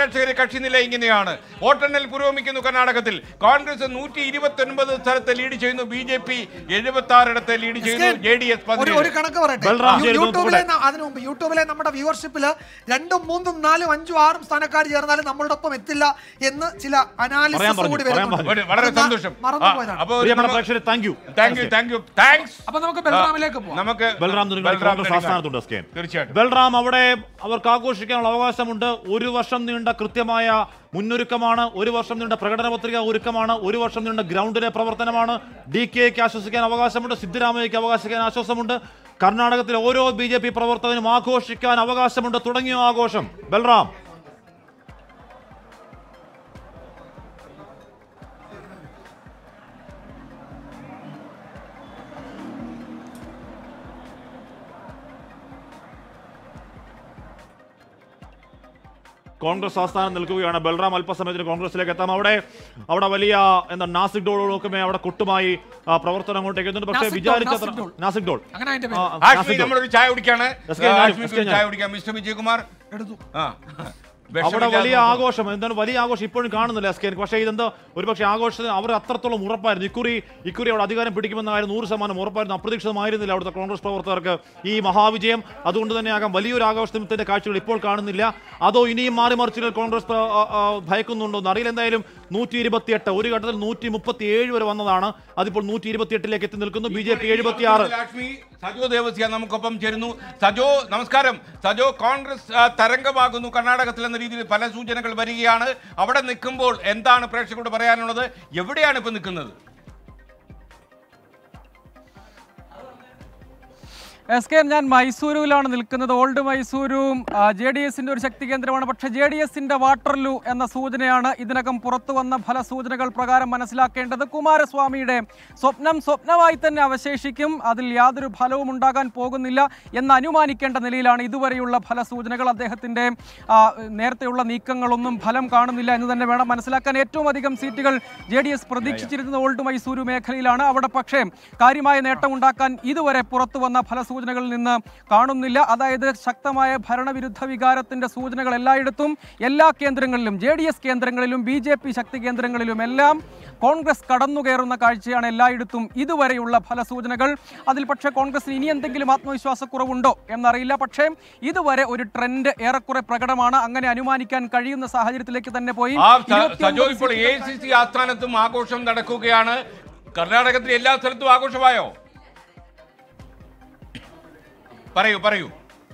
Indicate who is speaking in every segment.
Speaker 1: പ്രേക്ഷകരെ കക്ഷിനില ഇങ്ങനെയാണ് വോട്ടെണ്ണൽ പുരോഗമിക്കുന്നു കർണാടകത്തിൽ കോൺഗ്രസ് നൂറ്റി ഇരുപത്തി ഒൻപത് സ്ഥലത്ത് ലീഡ് ചെയ്യുന്നു ബി ജെ പി എഴുപത്തി ആറിടത്ത് ലീഡ് ചെയ്യുന്നു ജെ ഡി എസ്
Speaker 2: ഒരു ഒരു കണക്ക് പറയട്ടെ
Speaker 3: ബൽറാം
Speaker 2: യു-
Speaker 3: ചേരുന്നു
Speaker 2: യൂട്യൂബിലെ
Speaker 3: കൂടെ.
Speaker 2: ന- അതിനു മുമ്പ് യൂട്യൂബിലെ നമ്മുടെ വ്യൂവർഷിപ്പില് രണ്ടും മൂന്നും നാലും അഞ്ചും ആറും സ്ഥാനക്കാർ ചേർന്നാലും നമ്മളുടെ ഒപ്പം എത്തില്ല എന്ന് ചില
Speaker 3: പറയാൻ
Speaker 2: അനാലിസിസ്
Speaker 3: പറഞ്ഞു,
Speaker 2: കൂടി
Speaker 3: പറയാൻ
Speaker 2: വരുന്നുണ്ട്
Speaker 3: പറഞ്ഞു.
Speaker 1: വളരെ
Speaker 2: അത് ന-
Speaker 1: സന്തോഷം
Speaker 2: മറന്നുപോയതാണ്
Speaker 1: അപ്പോൾ
Speaker 3: പ്രിയപ്പെട്ട പ്രേക്ഷകരെ thank you
Speaker 1: thank you thank you thanks
Speaker 2: അപ്പൊ നമുക്ക് ബൽറാമിലേക്ക് പോവാം
Speaker 1: നമുക്ക്
Speaker 3: ബൽറാം നെടുങ്ങാടി
Speaker 1: ബൽറാം
Speaker 3: കോൺഗ്രസ്
Speaker 1: നെടുങ്ങാടി.
Speaker 3: ആസ്ഥാനത്തുണ്ട് എസ് കെ എൻ.
Speaker 1: തീർച്ചയായിട്ടും
Speaker 3: ബൽറാം അവിടെ അവർക്ക് ആഘോഷിക്കാനുള്ള അവകാശമുണ്ട് ഒരു വർഷം നീണ്ട കൃത്യമായ മുന്നൊരുക്കമാണ് ഒരു വർഷം നീണ്ട പ്രകടന പത്രിക ഒരുക്കമാണ് ഒരു വർഷം നീണ്ട ഗ്രൗണ്ടിലെ പ്രവർത്തനമാണ് ഡി കെക്ക് ആശ്വസിക്കാൻ അവകാശമുണ്ട് സിദ്ധരാമയ്യക്ക് അവകാശിക്കാൻ ആശ്വാസമുണ്ട് കർണാടകത്തിലെ ഓരോ ബി ജെ പി പ്രവർത്തകനും ആഘോഷിക്കാൻ അവകാശമുണ്ട് തുടങ്ങിയ ആഘോഷം ബൽറാം കോൺഗ്രസ് ആസ്ഥാനം നിൽക്കുകയാണ് ബൽറാം അല്പസമയത്തിന് കോൺഗ്രസിലേക്ക് എത്താം അവിടെ അവിടെ വലിയ എന്താ നാസിക് ഡോളൊക്കെ അവിടെ കൊട്ടുമായി ആ, പ്രവർത്തനം അങ്ങോട്ടേക്ക് എത്തുന്നുണ്ട് പക്ഷേ
Speaker 2: നാസിക് ഡോൾ,
Speaker 3: വിചാരിച്ച
Speaker 2: നാസിക് ഡോൾ.
Speaker 3: നാസിക് ഡോൾ
Speaker 2: അങ്ങനെ അതിന്റെ
Speaker 3: ആ,
Speaker 2: പേര്.
Speaker 1: ആഷ്മി
Speaker 3: നാസിക് ഡോൾ.
Speaker 1: നമ്മളൊരു ചായ കുടിക്കാണ്
Speaker 3: എസ് കെ ഞാനും,
Speaker 1: ആഷ്മിക്ക്
Speaker 3: എസ് കെ
Speaker 1: ഒരു ചായ
Speaker 3: ഞാനും.
Speaker 1: കുടിക്കാം മിസ്റ്റർ വിജയകുമാർ
Speaker 2: എടുത്തു
Speaker 1: ആ
Speaker 3: അവിടെ
Speaker 1: വിഷമില്ലാതെ
Speaker 3: വലിയ
Speaker 1: നോക്കൂ.
Speaker 3: ആഘോഷം എന്താണ് വലിയ ആഘോഷം ഇപ്പോഴും കാണുന്നില്ല എസ് കെ പക്ഷേ ഇതെന്തോ ഒരുപക്ഷെ ആഘോഷത്തിന് അവർ അത്രത്തോളം ഉറപ്പായിരുന്നു ഇക്കുറി ഇക്കുറി അവിടെ അധികാരം പിടിക്കുമെന്ന കാര്യം നൂറ് ശതമാനം ഉറപ്പായിരുന്നു അപ്രതീക്ഷിതമായിരുന്നില്ല അവിടുത്തെ കോൺഗ്രസ് പ്രവർത്തകർക്ക് ഈ മഹാവിജയം അതുകൊണ്ട് തന്നെ ആകാം വലിയൊരു ആഘോഷത്തിന്റെ കാഴ്ചകൾ ഇപ്പോൾ കാണുന്നില്ല അതോ ഇനിയും മാറി മറിച്ചുകൾ കോൺഗ്രസ് പ്ര- ആ, ആ, ഭയക്കുന്നുണ്ടോ എന്ന് അറിയില്ല എന്തായാലും നൂറ്റി ഇരുപത്തിയെട്ട് ഒരു ഘട്ടത്തിൽ നൂറ്റി മുപ്പത്തി ഏഴ് വരെ വന്നതാണ് അതിപ്പോൾ നൂറ്റി ഇരുപത്തിയെട്ടിലേക്ക് എത്തി നിൽക്കുന്നു ബി ജെ പി എഴുപത്തി ആറ്
Speaker 1: ലക്ഷ്മി സജോ ദേവസ്യ നമുക്കൊപ്പം ചേരുന്നു സജോ നമസ്കാരം സജോ കോൺഗ്രസ് ആ, തരംഗമാകുന്നു കർണാടകത്തിൽ എന്ന രീതിയിൽ പല സൂചനകൾ വരികയാണ് അവിടെ നിൽക്കുമ്പോൾ എന്താണ് പ്രേക്ഷകരോട് പറയാനുള്ളത് എവിടെയാണ് ഇപ്പൊ നിൽക്കുന്നത്
Speaker 4: എസ് കെ ഞാൻ മൈസൂരുവിലാണ് നിൽക്കുന്നത് ഓൾഡ് മൈസൂരും ജെ ഡി എസിന്റെ ഒരു ശക്തി കേന്ദ്രമാണ് പക്ഷേ ജെ ഡി എസിന്റെ വാട്ടർലു എന്ന സൂചനയാണ് ഇതിനകം പുറത്തു വന്ന ഫലസൂചനകൾ പ്രകാരം മനസ്സിലാക്കേണ്ടത് കുമാരസ്വാമിയുടെ സ്വപ്നം സ്വപ്നമായി തന്നെ അവശേഷിക്കും അതിൽ യാതൊരു ഫലവും ഉണ്ടാകാൻ പോകുന്നില്ല എന്ന് അനുമാനിക്കേണ്ട നിലയിലാണ് ഇതുവരെയുള്ള ഫലസൂചനകൾ അദ്ദേഹത്തിന്റെ ആ, നേരത്തെയുള്ള നീക്കങ്ങളൊന്നും ഫലം കാണുന്നില്ല എന്ന് തന്നെ വേണം മനസ്സിലാക്കാൻ ഏറ്റവും അധികം സീറ്റുകൾ ജെ ഡി എസ് പ്രതീക്ഷിച്ചിരുന്നത് ഓൾഡ് മൈസൂരു മേഖലയിലാണ് അവിടെ പക്ഷേ കാര്യമായ നേട്ടമുണ്ടാക്കാൻ ഇതുവരെ പുറത്തു വന്ന ഫലസൂചനകളിൽ നിന്ന് കാണുന്നില്ല അതായത് ശക്തമായ ഭരണവിരുദ്ധ വികാരത്തിന്റെ സൂചനകൾ എല്ലായിടത്തും എല്ലാ കേന്ദ്രങ്ങളിലും ജെ ഡി എസ് കേന്ദ്രങ്ങളിലും ബി ജെ പി ശക്തി കേന്ദ്രങ്ങളിലും എല്ലാം കോൺഗ്രസ് കടന്നുകയറുന്ന കാഴ്ചയാണ് എല്ലായിടത്തും ഇതുവരെയുള്ള ഫലസൂചനകൾ അതിൽ പക്ഷേ കോൺഗ്രസിന് ഇനി എന്തെങ്കിലും ആത്മവിശ്വാസക്കുറവുണ്ടോ എന്നറിയില്ല പക്ഷേ ഇതുവരെ ഒരു ട്രെൻഡ് ഏറെക്കുറെ പ്രകടമാണ് അങ്ങനെ അനുമാനിക്കാൻ കഴിയുന്ന സാഹചര്യത്തിലേക്ക് തന്നെ പോയി
Speaker 1: ആ സ-
Speaker 4: ഇരുപത്തിയൊൻപത്
Speaker 1: സജോ ഇപ്പോൾ എ
Speaker 4: സീറ്റുകൾ
Speaker 1: സി സി ആസ്ഥാനത്തും ആഘോഷം നടക്കുകയാണ് കർണാടകത്തിലെ എല്ലാ സ്ഥലത്തും ആഘോഷമായോ പറയൂ പറയൂ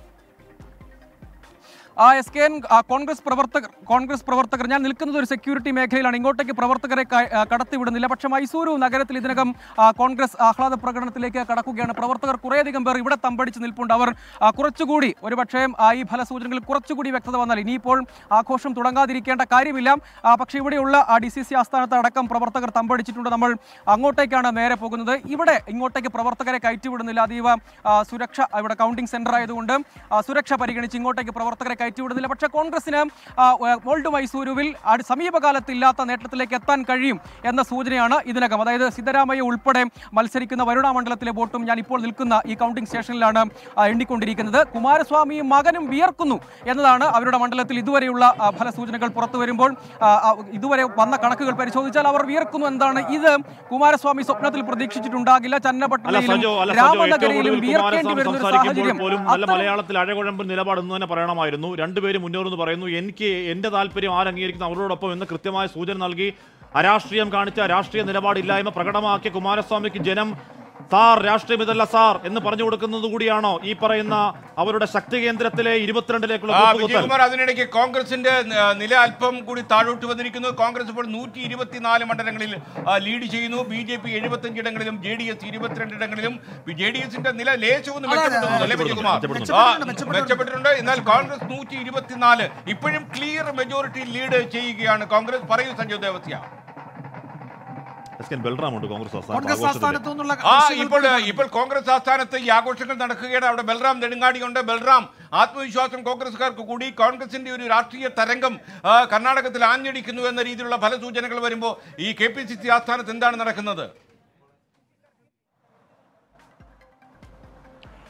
Speaker 4: ആ എസ് കെ എൻ ആ, കോൺഗ്രസ് പ്രവർത്തകർ കോൺഗ്രസ് പ്രവർത്തകർ ഞാൻ നിൽക്കുന്നത് ഒരു സെക്യൂരിറ്റി മേഖലയിലാണ് ഇങ്ങോട്ടേക്ക് പ്രവർത്തകരെ ക- ആ, കടത്തിവിടുന്നില്ല പക്ഷേ മൈസൂരു നഗരത്തിൽ ഇതിനകം ആ, കോൺഗ്രസ് ആഹ്ലാദ പ്രകടനത്തിലേക്ക് കടക്കുകയാണ് പ്രവർത്തകർ കുറേയധികം പേർ ഇവിടെ തമ്പടിച്ച് നിൽപ്പുണ്ട് അവർ ആ, കുറച്ചുകൂടി ഒരുപക്ഷേ ആ, ഈ ഫലസൂചനകളിൽ കുറച്ചുകൂടി വ്യക്തത വന്നാൽ ഇനിയിപ്പോൾ ആഘോഷം തുടങ്ങാതിരിക്കേണ്ട കാര്യമില്ല ആ, പക്ഷേ ഇവിടെയുള്ള ആ ഡി സി സി ആസ്ഥാനത്ത് അടക്കം പ്രവർത്തകർ തമ്പടിച്ചിട്ടുണ്ട് നമ്മൾ അങ്ങോട്ടേക്കാണ് നേരെ പോകുന്നത് ഇവിടെ ഇങ്ങോട്ടേക്ക് പ്രവർത്തകരെ കയറ്റിവിടുന്നില്ല അതീവ ആ, സുരക്ഷ ഇവിടെ കൗണ്ടിംഗ് സെന്റർ ആയതുകൊണ്ട് ആ, സുരക്ഷ പരിഗണിച്ച് ഇങ്ങോട്ടേക്ക് പ്രവർത്തകരെ കയറ്റിവിടുന്നില്ല പക്ഷേ കോൺഗ്രസിന് ആ, ഏ, ഓൾഡ് മൈസൂരുവിൽ അടി- സമീപകാലത്ത് ഇല്ലാത്ത നേട്ടത്തിലേക്ക് എത്താൻ കഴിയും എന്ന സൂചനയാണ് ഇതിനകം അതായത് സിദ്ധരാമയ്യ ഉൾപ്പെടെ മത്സരിക്കുന്ന വരുണ മണ്ഡലത്തിലെ വോട്ടും ഞാൻ ഇപ്പോൾ നിൽക്കുന്ന ഈ കൗണ്ടിംഗ് സ്റ്റേഷനിലാണ് ആ, എണ്ണിക്കൊണ്ടിരിക്കുന്നത് കുമാരസ്വാമിയും മകനും വിയർക്കുന്നു എന്നതാണ് അവരുടെ മണ്ഡലത്തിൽ ഇതുവരെയുള്ള ആ, ഫലസൂചനകൾ പുറത്തു വരുമ്പോൾ ആ, ആ, ഇതുവരെ വന്ന കണക്കുകൾ പരിശോധിച്ചാൽ അവർ വിയർക്കുന്നു എന്താണ് ഇത് കുമാരസ്വാമി സ്വപ്നത്തിൽ പ്രതീക്ഷിച്ചിട്ടുണ്ടാകില്ല
Speaker 3: അല്ല
Speaker 4: ചന്നപട്ടണയിലും
Speaker 3: സജോ അല്ല സജോ ഏറ്റവും
Speaker 4: രാമനഗരയിലും
Speaker 3: ഒടുവിൽ
Speaker 4: വിയർക്കേണ്ടി
Speaker 3: കുമാരസ്വാമി
Speaker 4: വരുന്ന ഒരു
Speaker 3: സംസാരിക്കുമ്പോൾ
Speaker 4: സാഹചര്യം
Speaker 3: പോലും നല്ല
Speaker 4: അത്തരം-
Speaker 3: മലയാളത്തിൽ അഴകുഴമ്പ് നിലപാട് എന്ന് തന്നെ പറയണമായിരുന്നു രണ്ടുപേരും മുന്നോട്ടെന്ന് പറയുന്നു എനിക്ക് എന്റെ താല്പര്യം ആരംഗീകരിക്കുന്ന അവരോടൊപ്പം എന്ന് കൃത്യമായ സൂചന നൽകി അരാഷ്ട്രീയം കാണിച്ച രാഷ്ട്രീയ നിലപാടില്ലായ്മ പ്രകടമാക്കിയ കുമാരസ്വാമിക്ക് ജനം സാർ രാഷ്ട്രീയം ഇതല്ല സാർ എന്ന് പറഞ്ഞു കൊടുക്കുന്നത് കൂടിയാണോ ഈ പറയുന്ന അവരുടെ ശക്തി കേന്ദ്രത്തിലെ ഇരുപത്തിരണ്ടിലേക്കുള്ള
Speaker 1: ആ
Speaker 3: കൂട്ടുകുത്തൽ
Speaker 1: വിജയകുമാർ അതിനിടയ്ക്ക് കോൺഗ്രസിന്റെ ആ, നില അല്പം കൂടി താഴോട്ട് വന്നിരിക്കുന്നു കോൺഗ്രസ് ഇപ്പോൾ നൂറ്റി ഇരുപത്തിനാല് മണ്ഡലങ്ങളിൽ ആ, ലീഡ് ചെയ്യുന്നു ബി ജെ പി എഴുപത്തഞ്ച് ഇടങ്ങളിലും ജെ ഡി എസ് ഇരുപത്തിരണ്ട് ഇടങ്ങളിലും ജെ ഡി എസിന്റെ നില ലേശമൊന്ന്
Speaker 2: അതെ, അതെ,
Speaker 1: മെച്ചപ്പെട്ടു അല്ലേ വിജയകുമാർ
Speaker 3: മെച്ചപ്പെടുന്നു.
Speaker 1: ആ,
Speaker 2: മെച്ചപ്പെട്ടിട്ടുണ്ട്,
Speaker 1: മെച്ചപ്പെട്ടിട്ടുണ്ട് എന്നാൽ കോൺഗ്രസ് നൂറ്റി ഇരുപത്തിനാല് ഇപ്പോഴും ക്ലിയർ മെജോറിറ്റി ലീഡ് ചെയ്യുകയാണ് കോൺഗ്രസ് പറയൂ സഞ്ജയ് ദേവസ്യ
Speaker 3: എസ് കെ ബൽറാം ഉണ്ട് കോൺഗ്രസ് ആസ്ഥാനത്ത്
Speaker 2: കോൺഗ്രസ്
Speaker 3: ആഘോഷത്തിൽ.
Speaker 2: ആസ്ഥാനത്തു നിന്നുള്ള
Speaker 1: ആ
Speaker 2: ദൃശ്യങ്ങൾ
Speaker 1: ഇപ്പോൾ
Speaker 2: കൂടി
Speaker 1: ഇപ്പോൾ കോൺഗ്രസ് ആസ്ഥാനത്ത് ഈ ആഘോഷങ്ങൾ നടക്കുകയാണ് അവിടെ ബൽറാം നെടുങ്ങാടിയുണ്ട് ബൽറാം ആത്മവിശ്വാസം കോൺഗ്രസ്സുകാർക്ക് കൂടി കോൺഗ്രസിന്റെ ഒരു രാഷ്ട്രീയ തരംഗം ആ, കർണാടകത്തിൽ ആഞ്ഞടിക്കുന്നു എന്ന രീതിയിലുള്ള പല സൂചനകൾ വരുമ്പോൾ ഈ കെ പി സി സി ആസ്ഥാനത്ത് എന്താണ് നടക്കുന്നത്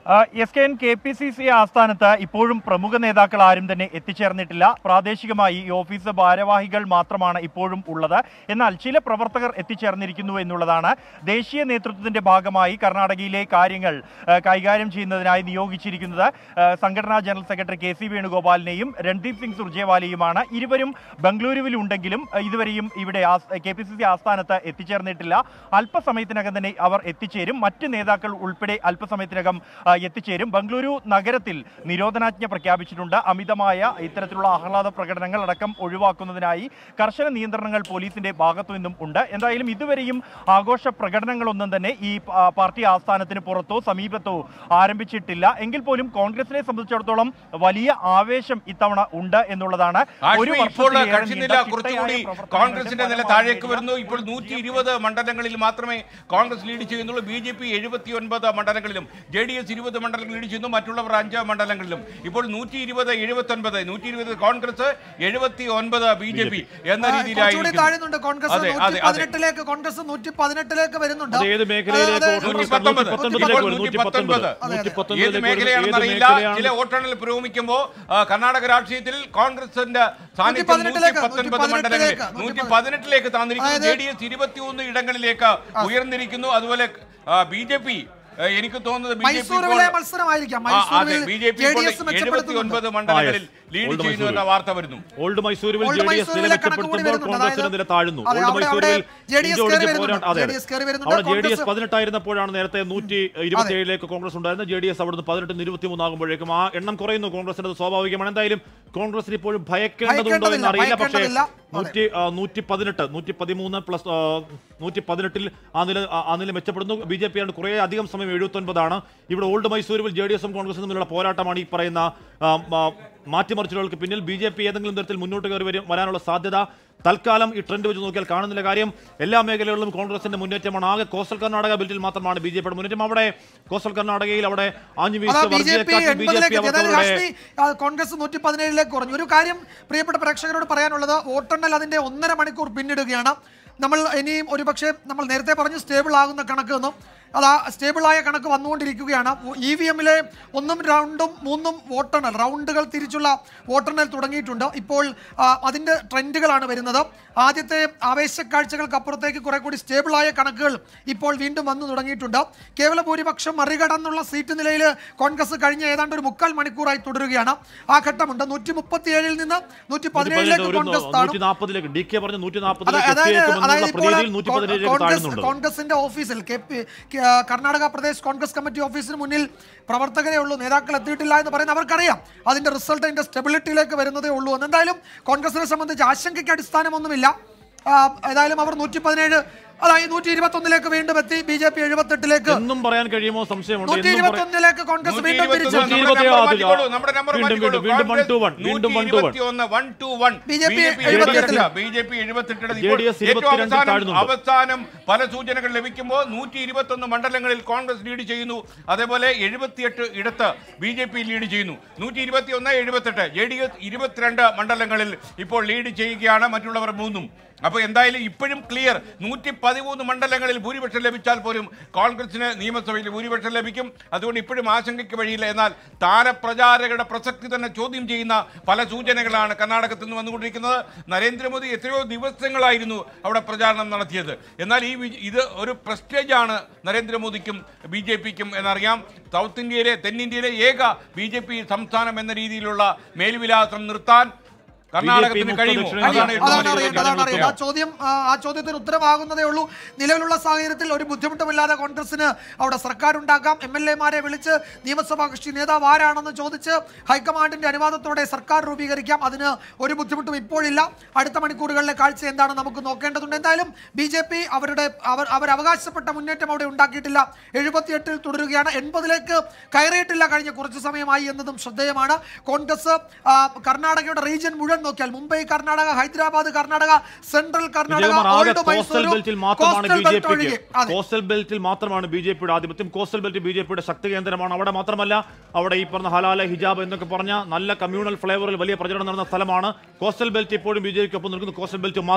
Speaker 5: S K N K P C C ആസ്ഥാനത്ത് ഇപ്പോഴും പ്രമുഖ നേതാക്കൾ ആരും തന്നെ എത്തിച്ചേർന്നിട്ടില്ല പ്രാദേശികമായി ഈ ഓഫീസ് ഭാരവാഹികൾ മാത്രമാണ് ഇപ്പോഴും ഉള്ളത് എന്നാൽ ചില പ്രവർത്തകർ എത്തിച്ചേർന്നിരിക്കുന്നു എന്നുള്ളതാണ് ദേശീയ നേതൃത്വത്തിന്റെ ഭാഗമായി കർണാടകയിലെ കാര്യങ്ങൾ ആ, കൈകാര്യം ചെയ്യുന്നതിനായി നിയോഗിച്ചിരിക്കുന്നത് ആ, സംഘടനാ ജനറൽ സെക്രട്ടറി കെ സി വേണുഗോപാലിനെയും രൺദീപ് സിംഗ് സുർജേവാലയുമാണ് ഇരുവരും ബംഗളൂരുവിൽ ഉണ്ടെങ്കിലും ആ, ഇതുവരെയും ഇവിടെ കെ പി സി സി ആസ്ഥാനത്ത് എത്തിച്ചേർന്നിട്ടില്ല അല്പസമയത്തിനകം തന്നെ അവർ എത്തിച്ചേരും മറ്റ് നേതാക്കൾ ഉൾപ്പെടെ അല്പസമയത്തിനകം ആ, എത്തിച്ചേരും ബംഗളൂരു നഗരത്തിൽ നിരോധനാജ്ഞ പ്രഖ്യാപിച്ചിട്ടുണ്ട് അമിതമായ ഇത്തരത്തിലുള്ള ആഹ്ലാദ പ്രകടനങ്ങൾ അടക്കം ഒഴിവാക്കുന്നതിനായി കർശന നിയന്ത്രണങ്ങൾ പോലീസിന്റെ ഭാഗത്തു നിന്നും ഉണ്ട് എന്തായാലും ഇതുവരെയും ആഘോഷ പ്രകടനങ്ങളൊന്നും തന്നെ ഈ ആ, പാർട്ടി ആസ്ഥാനത്തിന് പുറത്തോ സമീപത്തോ ആരംഭിച്ചിട്ടില്ല എങ്കിൽ പോലും കോൺഗ്രസിനെ സംബന്ധിച്ചിടത്തോളം വലിയ ആവേശം ഇത്തവണ ഉണ്ട് എന്നുള്ളതാണ്
Speaker 1: ആഷ്മി, ഇപ്പോൾ
Speaker 5: വർഷത്തിലേറെ
Speaker 1: കക്ഷിനില
Speaker 5: നീണ്ട
Speaker 1: കുറച്ചുകൂടി
Speaker 5: ചിട്ടയായ പ്രവർത്തനങ്ങളുടെ
Speaker 1: കോൺഗ്രസിന്റെ നില
Speaker 5: ഫലമായി
Speaker 1: താഴേക്ക് വരുന്നു ഇപ്പോൾ നൂറ്റി ഇരുപത് മണ്ഡലങ്ങളിൽ മാത്രമേ കോൺഗ്രസ് ലീഡ് ചെയ്യുന്നുള്ളൂ ബി ജെ പി എഴുപത്തി ഒൻപത് മണ്ഡലങ്ങളിലും ജെ ഡി എസ് ഇരുപത് മണ്ഡലങ്ങൾ ലീഡ് ചെയ്യുന്നു മറ്റുള്ളവർ അഞ്ച് മണ്ഡലങ്ങളിലും ഇപ്പോൾ നൂറ്റി ഇരുപത് എഴുപത്തി ഒൻപത് നൂറ്റി ഇരുപത് കോൺഗ്രസ് എഴുപത്തി ഒൻപത് ബി ജെ പി എന്ന
Speaker 2: ആ, കുറച്ചുകൂടി താഴുന്നുണ്ട്
Speaker 1: രീതിയിലായിരിക്കും
Speaker 2: കോൺഗ്രസ്
Speaker 1: അതെ,
Speaker 2: നൂറ്റി
Speaker 1: അതെ, അതെ.
Speaker 2: പതിനെട്ടിലേക്ക് കോൺഗ്രസ് നൂറ്റി പതിനെട്ടിലേക്ക് വരുന്നുണ്ട്
Speaker 3: അത് ഏത് മേഖലയിലേക്ക്
Speaker 2: അതെ,
Speaker 3: വോട്ടെണ്ണൽ
Speaker 1: നൂറ്റി
Speaker 3: നടത്താൻ?
Speaker 1: പത്തൊമ്പത്.
Speaker 3: നൂറ്റി പത്തൊൻപതിലേക്ക് വരും,
Speaker 1: നൂറ്റി
Speaker 3: നൂറ്റി പത്തൊൻപത്.
Speaker 1: പത്തൊൻപത്.
Speaker 3: നൂറ്റി
Speaker 1: ഏത്
Speaker 3: പത്തൊൻപതിലേക്ക് വരും. ഏത്
Speaker 1: മേഖലയാണെന്ന് അറിയില്ല
Speaker 3: മേഖലയാണ്
Speaker 1: ചില വോട്ടെണ്ണൽ പുരോഗമിക്കുമ്പോൾ ആ, കർണാടക രാഷ്ട്രീയത്തിൽ കോൺഗ്രസിന്റെ സാന്നിധ്യം നൂറ്റി
Speaker 2: പതിനെട്ടിലേക്ക്,
Speaker 1: പത്തൊൻപത്
Speaker 2: നൂറ്റി
Speaker 1: മണ്ഡലങ്ങളിൽ
Speaker 2: പതിനെട്ടിലേക്ക്,
Speaker 1: നൂറ്റി പതിനെട്ടിലേക്ക് താന്നിരിക്കുന്നു
Speaker 2: അതായത്
Speaker 1: ജെ ഡി എസ് ഇരുപത്തിയൊന്ന് ഇടങ്ങളിലേക്ക് ഉയർന്നിരിക്കുന്നു അതുപോലെ ബി ജെ പി എനിക്ക് തോന്നുന്നത് ബി ജെ
Speaker 2: മൈസൂരുവിലെ മത്സരമായിരിക്കാം മൈസൂരിൽ
Speaker 1: ബി ജെ പി
Speaker 2: ജെ
Speaker 1: ഇപ്പോൾ
Speaker 2: ഡി എസ്
Speaker 1: എഴുപത്തി
Speaker 2: മെച്ചപ്പെടുത്തുന്നുണ്ട്
Speaker 1: ഒൻപത് മണ്ഡലങ്ങളിൽ
Speaker 3: ആ, yes.
Speaker 1: ലീഡ്
Speaker 3: Old
Speaker 1: ചെയ്യുന്നു എന്ന
Speaker 3: മൈസൂരിൽ.
Speaker 1: വാർത്ത വരുന്നു
Speaker 3: ഓൾഡ് മൈസൂരുവിൽ
Speaker 2: ഓൾഡ്
Speaker 3: ജെ ഡി എസ് നില
Speaker 2: മൈസൂരിലെ കണക്ക് കൂടി
Speaker 3: മെച്ചപ്പെടുത്തുമ്പോൾ
Speaker 2: വരുന്നുണ്ട്.
Speaker 3: കോൺഗ്രസിന്റെ
Speaker 2: അതായത്
Speaker 3: നില താഴുന്നു
Speaker 2: അതെ,
Speaker 3: ഓൾഡ്
Speaker 2: അവിടെ-
Speaker 3: മൈസൂരിൽ
Speaker 2: അവിടെ JDS
Speaker 3: ഇഞ്ചോടിഞ്ച്
Speaker 2: കയറി
Speaker 3: പോരാട്ടം
Speaker 2: വരുന്നുണ്ട്.
Speaker 3: അതെ അതെ.
Speaker 2: JDS കയറി വരുന്നുണ്ട്.
Speaker 3: അവിടെ ജെ ഡി എസ്
Speaker 2: കോൺഗ്രസ്
Speaker 3: പതിനെട്ടായിരുന്നപ്പോഴാണ് നേരത്തെ നൂറ്റി ഇരുപത്തിയേഴിലേക്ക് കോൺഗ്രസ് ഉണ്ടായിരുന്നത് ജെ ഡി എസ് അവിടുന്ന് പതിനെട്ട് ഇരുപത്തിമൂന്നാകുമ്പോഴേക്കും ആ എണ്ണം കുറയുന്നു കോൺഗ്രസിന്റെ അത് സ്വാഭാവികമാണ് എന്തായാലും കോൺഗ്രസിന് ഇപ്പോഴും ഭയക്കേണ്ടതുണ്ടോ
Speaker 2: ഭയക്കേണ്ടതില്ല,
Speaker 3: എന്നറിയില്ല പക്ഷേ
Speaker 2: ഭയക്കേണ്ടതില്ല. അതെ.
Speaker 3: നൂറ്റി ആ, നൂറ്റി പതിനെട്ട് നൂറ്റി പതിമൂന്ന് പ്ലസ് ആ, നൂറ്റി പതിനെട്ടിൽ ആ നില ആ- ആ നില മെച്ചപ്പെടുന്നു ബി ജെ പി ആണ് കുറേ അധികം സമയം എഴുപത്തി ഒൻപതാണ് ഇവിടെ ഓൾഡ് മൈസൂരിൽ ജെ ഡി എസും കോൺഗ്രസും തമ്മിലുള്ള പോരാട്ടമാണ് ഈ പറയുന്ന ആ, ആ, മാറ്റിമറിച്ചുകൾക്ക് പിന്നിൽ ബി ജെ പി ഏതെങ്കിലും തരത്തിൽ മുന്നോട്ട് കയറി വരും വരാനുള്ള സാധ്യത തൽക്കാലം ഈ ട്രെൻഡ് വെച്ച് നോക്കിയാൽ കാണുന്നില്ല കാര്യം എല്ലാ മേഖലകളിലും കോൺഗ്രസിന്റെ മുന്നേറ്റമാണ് ആകെ കോസ്റ്റൽ കർണാടക ബില്ലിൽ മാത്രമാണ് ബി ജെ പിയുടെ മുന്നേറ്റം അവിടെ കോസ്റ്റൽ കർണാടകയിൽ അവിടെ ആഞ്ഞു
Speaker 2: അതാ
Speaker 3: വീഴ്ച
Speaker 2: ബി ജെ പി
Speaker 3: വർഗീയക്കാറ്റിൽ ബി ജെ പി
Speaker 2: എൺപതിലേക്ക് അതായത്
Speaker 3: അവരുടെ
Speaker 2: കാശ്മീർ ആ, കോൺഗ്രസ് നൂറ്റി പതിനേഴിലേക്ക് കുറഞ്ഞു ഒരു കാര്യം പ്രിയപ്പെട്ട പ്രേക്ഷകരോട് പറയാനുള്ളത് വോട്ടെണ്ണൽ അതിന്റെ ഒന്നര മണിക്കൂർ പിന്നിടുകയാണ് നമ്മൾ ഇനിയും ഒരുപക്ഷെ നമ്മൾ നേരത്തെ പറഞ്ഞു സ്റ്റേബിൾ ആകുന്ന കണക്ക് എന്നും അത് ആ സ്റ്റേബിളായ കണക്ക് വന്നുകൊണ്ടിരിക്കുകയാണ് ഇ വി എമ്മിലെ ഒന്നും രണ്ടും മൂന്നും വോട്ടെണ്ണൽ റൗണ്ടുകൾ തിരിച്ചുള്ള വോട്ടെണ്ണൽ തുടങ്ങിയിട്ടുണ്ട് ഇപ്പോൾ ആ, അതിന്റെ ട്രെൻഡുകളാണ് വരുന്നത് ആദ്യത്തെ ആവേശക്കാഴ്ചകൾക്കപ്പുറത്തേക്ക് കുറെ കൂടി സ്റ്റേബിളായ കണക്കുകൾ ഇപ്പോൾ വീണ്ടും വന്നു തുടങ്ങിയിട്ടുണ്ട് കേവല ഭൂരിപക്ഷം മറികടന്നുള്ള സീറ്റ് നിലയിൽ കോൺഗ്രസ് കഴിഞ്ഞ ഏതാണ്ട് ഒരു മുക്കാൽ മണിക്കൂറായി തുടരുകയാണ് ആ ഘട്ടമുണ്ട് നൂറ്റി മുപ്പത്തിയേഴിൽ നിന്ന് നൂറ്റി പതിനേഴിലേക്ക് കോൺഗ്രസ്
Speaker 3: നൂറ്റി
Speaker 2: താണു
Speaker 3: നാൽപ്പതിലേക്ക് ഡി കെ പറഞ്ഞ നൂറ്റി
Speaker 2: അത-
Speaker 3: നാൽപ്പതിലേക്ക്
Speaker 2: അതായത്
Speaker 3: എത്തിയേക്കുമെന്നുള്ള
Speaker 2: അതായത് ഇപ്പോൾ
Speaker 3: പ്രതീതിയിൽ നൂറ്റി പതിനേഴിലേക്ക്
Speaker 2: കോൺഗ്രസ്
Speaker 3: താഴുന്നുണ്ട്
Speaker 2: കോൺഗ്രസിന്റെ ഓഫീസിൽ കെ പി കെ- ആ, കർണാടക പ്രദേശ് കോൺഗ്രസ് കമ്മിറ്റി ഓഫീസിന് മുന്നിൽ പ്രവർത്തകരേ ഉള്ളൂ നേതാക്കൾ എത്തിയിട്ടില്ല എന്ന് പറയുന്നത് അവർക്കറിയാം അതിന്റെ റിസൾട്ട് അതിന്റെ സ്റ്റെബിലിറ്റിയിലേക്ക് വരുന്നതേ ഉള്ളൂ എന്ന് എന്തായാലും കോൺഗ്രസിനെ സംബന്ധിച്ച് ആശങ്കയ്ക്ക് അടിസ്ഥാനമൊന്നുമില്ല ആ, ഏതായാലും അവർ നൂറ്റി പതിനേഴ് അതായത് നൂറ്റി ഇരുപത്തി ഒന്നിലേക്ക് വീണ്ടും എത്തി ബി ജെ പി എഴുപത്തെട്ടിലേക്ക്
Speaker 3: എന്നും പറയാൻ കഴിയുമോ സംശയമുണ്ട്
Speaker 2: നൂറ്റി
Speaker 3: എന്നും
Speaker 2: ഇരുപത്തി
Speaker 3: പറയാൻ-
Speaker 2: ഒന്നിലേക്ക് കോൺഗ്രസ്
Speaker 1: നൂറ്റി
Speaker 2: വീണ്ടും
Speaker 1: ഇരുപത്തി
Speaker 2: തിരിച്ചു
Speaker 1: ഒന്ന്
Speaker 3: നൂറ്റി
Speaker 1: നമ്മുടെ
Speaker 3: ഇരുപത്തി
Speaker 1: number
Speaker 3: ആറ്
Speaker 1: മാറ്റിക്കോളൂ, നമ്മുടെ number
Speaker 3: വീണ്ടും
Speaker 1: മാറ്റിക്കോളൂ.
Speaker 3: വീണ്ടും one to one,
Speaker 1: കോൺഗ്രസ്
Speaker 3: വീണ്ടും one to one.
Speaker 1: 121, one to one.
Speaker 2: BJP
Speaker 1: BJP
Speaker 2: എഴുപത്തെട്ടില്.
Speaker 1: ബി ജെ പി എഴുപത്തെട്ടിടത്
Speaker 3: ജെ ഡി എസ്
Speaker 1: ഇപ്പോൾ ഏറ്റവും
Speaker 3: ഇരുപത്തിരണ്ടിൽ
Speaker 1: അവസാനം
Speaker 3: താഴുന്നുണ്ട്.
Speaker 1: അവസാനം പല സൂചനകൾ ലഭിക്കുമ്പോൾ നൂറ്റി ഇരുപത്തൊന്ന് മണ്ഡലങ്ങളിൽ കോൺഗ്രസ് ലീഡ് ചെയ്യുന്നു അതേപോലെ എഴുപത്തിയെട്ട് ഇടത്ത് ബി ജെ പി ലീഡ് ചെയ്യുന്നു നൂറ്റി ഇരുപത്തി ഒന്ന് എഴുപത്തെട്ട് ജെ ഡി എസ് ഇരുപത്തിരണ്ട് മണ്ഡലങ്ങളിൽ ഇപ്പോൾ ലീഡ് ചെയ്യുകയാണ് മറ്റുള്ളവർ മൂന്നും അപ്പോൾ എന്തായാലും ഇപ്പോഴും ക്ലിയർ നൂറ്റി പതിമൂന്ന് മണ്ഡലങ്ങളിൽ ഭൂരിപക്ഷം ലഭിച്ചാൽ പോലും കോൺഗ്രസിന് നിയമസഭയിൽ ഭൂരിപക്ഷം ലഭിക്കും അതുകൊണ്ട് ഇപ്പോഴും ആശങ്കയ്ക്ക് വഴിയില്ല എന്നാൽ താരപ്രചാരകരുടെ പ്രസക്തി തന്നെ ചോദ്യം ചെയ്യുന്ന പല സൂചനകളാണ് കർണാടകത്തിൽ നിന്ന് വന്നുകൊണ്ടിരിക്കുന്നത് നരേന്ദ്രമോദി എത്രയോ ദിവസങ്ങളായിരുന്നു അവിടെ പ്രചാരണം നടത്തിയത് എന്നാൽ ഈ വി- ഇത് ഒരു പ്രസ്റ്റേജാണ് നരേന്ദ്രമോദിക്കും ബി ജെ പിക്കും എന്നറിയാം സൗത്ത് ഇന്ത്യയിലെ തെന്നിന്ത്യയിലെ ഏക ബി ജെ പി സംസ്ഥാനം എന്ന രീതിയിലുള്ള മേൽവിലാസം നിർത്താൻ കർണാടകത്തിന്
Speaker 3: മുക്ത
Speaker 1: കഴിയുമോ
Speaker 3: ദക്ഷിണേന്ത്യ
Speaker 1: അതാണ് ഏറ്റവും
Speaker 2: അതാണ്
Speaker 1: വലിയ
Speaker 2: അറിയേണ്ടത് അതാണ്
Speaker 1: ചോദ്യം.
Speaker 2: അറിയേണ്ടത് ആ ചോദ്യം ആ, ആ ചോദ്യത്തിന് ഉത്തരമാകുന്നതേ ഉള്ളൂ നിലവിലുള്ള സാഹചര്യത്തിൽ ഒരു ബുദ്ധിമുട്ടുമില്ലാതെ കോൺഗ്രസിന് അവിടെ സർക്കാർ ഉണ്ടാക്കാം എം എൽ എമാരെ വിളിച്ച് നിയമസഭാ കക്ഷി നേതാവ് ആരാണെന്ന് ചോദിച്ച് ഹൈക്കമാൻഡിന്റെ അനുവാദത്തോടെ സർക്കാർ രൂപീകരിക്കാം അതിന് ഒരു ബുദ്ധിമുട്ടും ഇപ്പോഴില്ല അടുത്ത മണിക്കൂറുകളിലെ കാഴ്ച എന്താണ് നമുക്ക് നോക്കേണ്ടതുണ്ട് എന്തായാലും ബി ജെ പി അവരുടെ അവർ അവർ അവകാശപ്പെട്ട മുന്നേറ്റം അവിടെ ഉണ്ടാക്കിയിട്ടില്ല എഴുപത്തിയെട്ടിൽ തുടരുകയാണ് എൺപതിലേക്ക് കയറിയിട്ടില്ല കഴിഞ്ഞ കുറച്ച് സമയമായി എന്നതും ശ്രദ്ധേയമാണ് കോൺഗ്രസ് ആ, കർണാടകയുടെ റീജിയൻ മുഴുവൻ നോക്കിയാൽ മുംബൈ കർണാടക ഹൈദരാബാദ് കർണാടക സെൻട്രൽ കർണാടക
Speaker 3: വിജയകുമാർ ആകെ
Speaker 2: ഓൾഡ്
Speaker 3: കോസ്റ്റൽ
Speaker 2: മൈസൂരു
Speaker 3: ബെൽറ്റിൽ മാത്രമാണ്
Speaker 2: കോസ്റ്റൽ
Speaker 3: ബി ജെ
Speaker 2: ബെൽറ്റ് ഒഴികെ
Speaker 3: പിക്ക്
Speaker 2: അതെ
Speaker 3: കോസ്റ്റൽ ബെൽറ്റിൽ മാത്രമാണ് ബി ജെ പിയുടെ ആധിപത്യം കോസ്റ്റൽ ബെൽറ്റ് ബി ജെ പിയുടെ ശക്തി കേന്ദ്രമാണ് അവിടെ മാത്രമല്ല അവിടെ ഈ പറഞ്ഞ ഹലാല ഹിജാബ് എന്നൊക്കെ പറഞ്ഞ നല്ല കമ്മ്യൂണൽ ഫ്ലേവറിൽ വലിയ പ്രചരണം നടന്ന സ്ഥലമാണ് കോസ്റ്റൽ ബെൽറ്റ് ഇപ്പോഴും ബി ജെ പിക്ക് ഒപ്പം നിൽക്കുന്ന കോസ്റ്റൽ ബെൽറ്റ് മാത്രം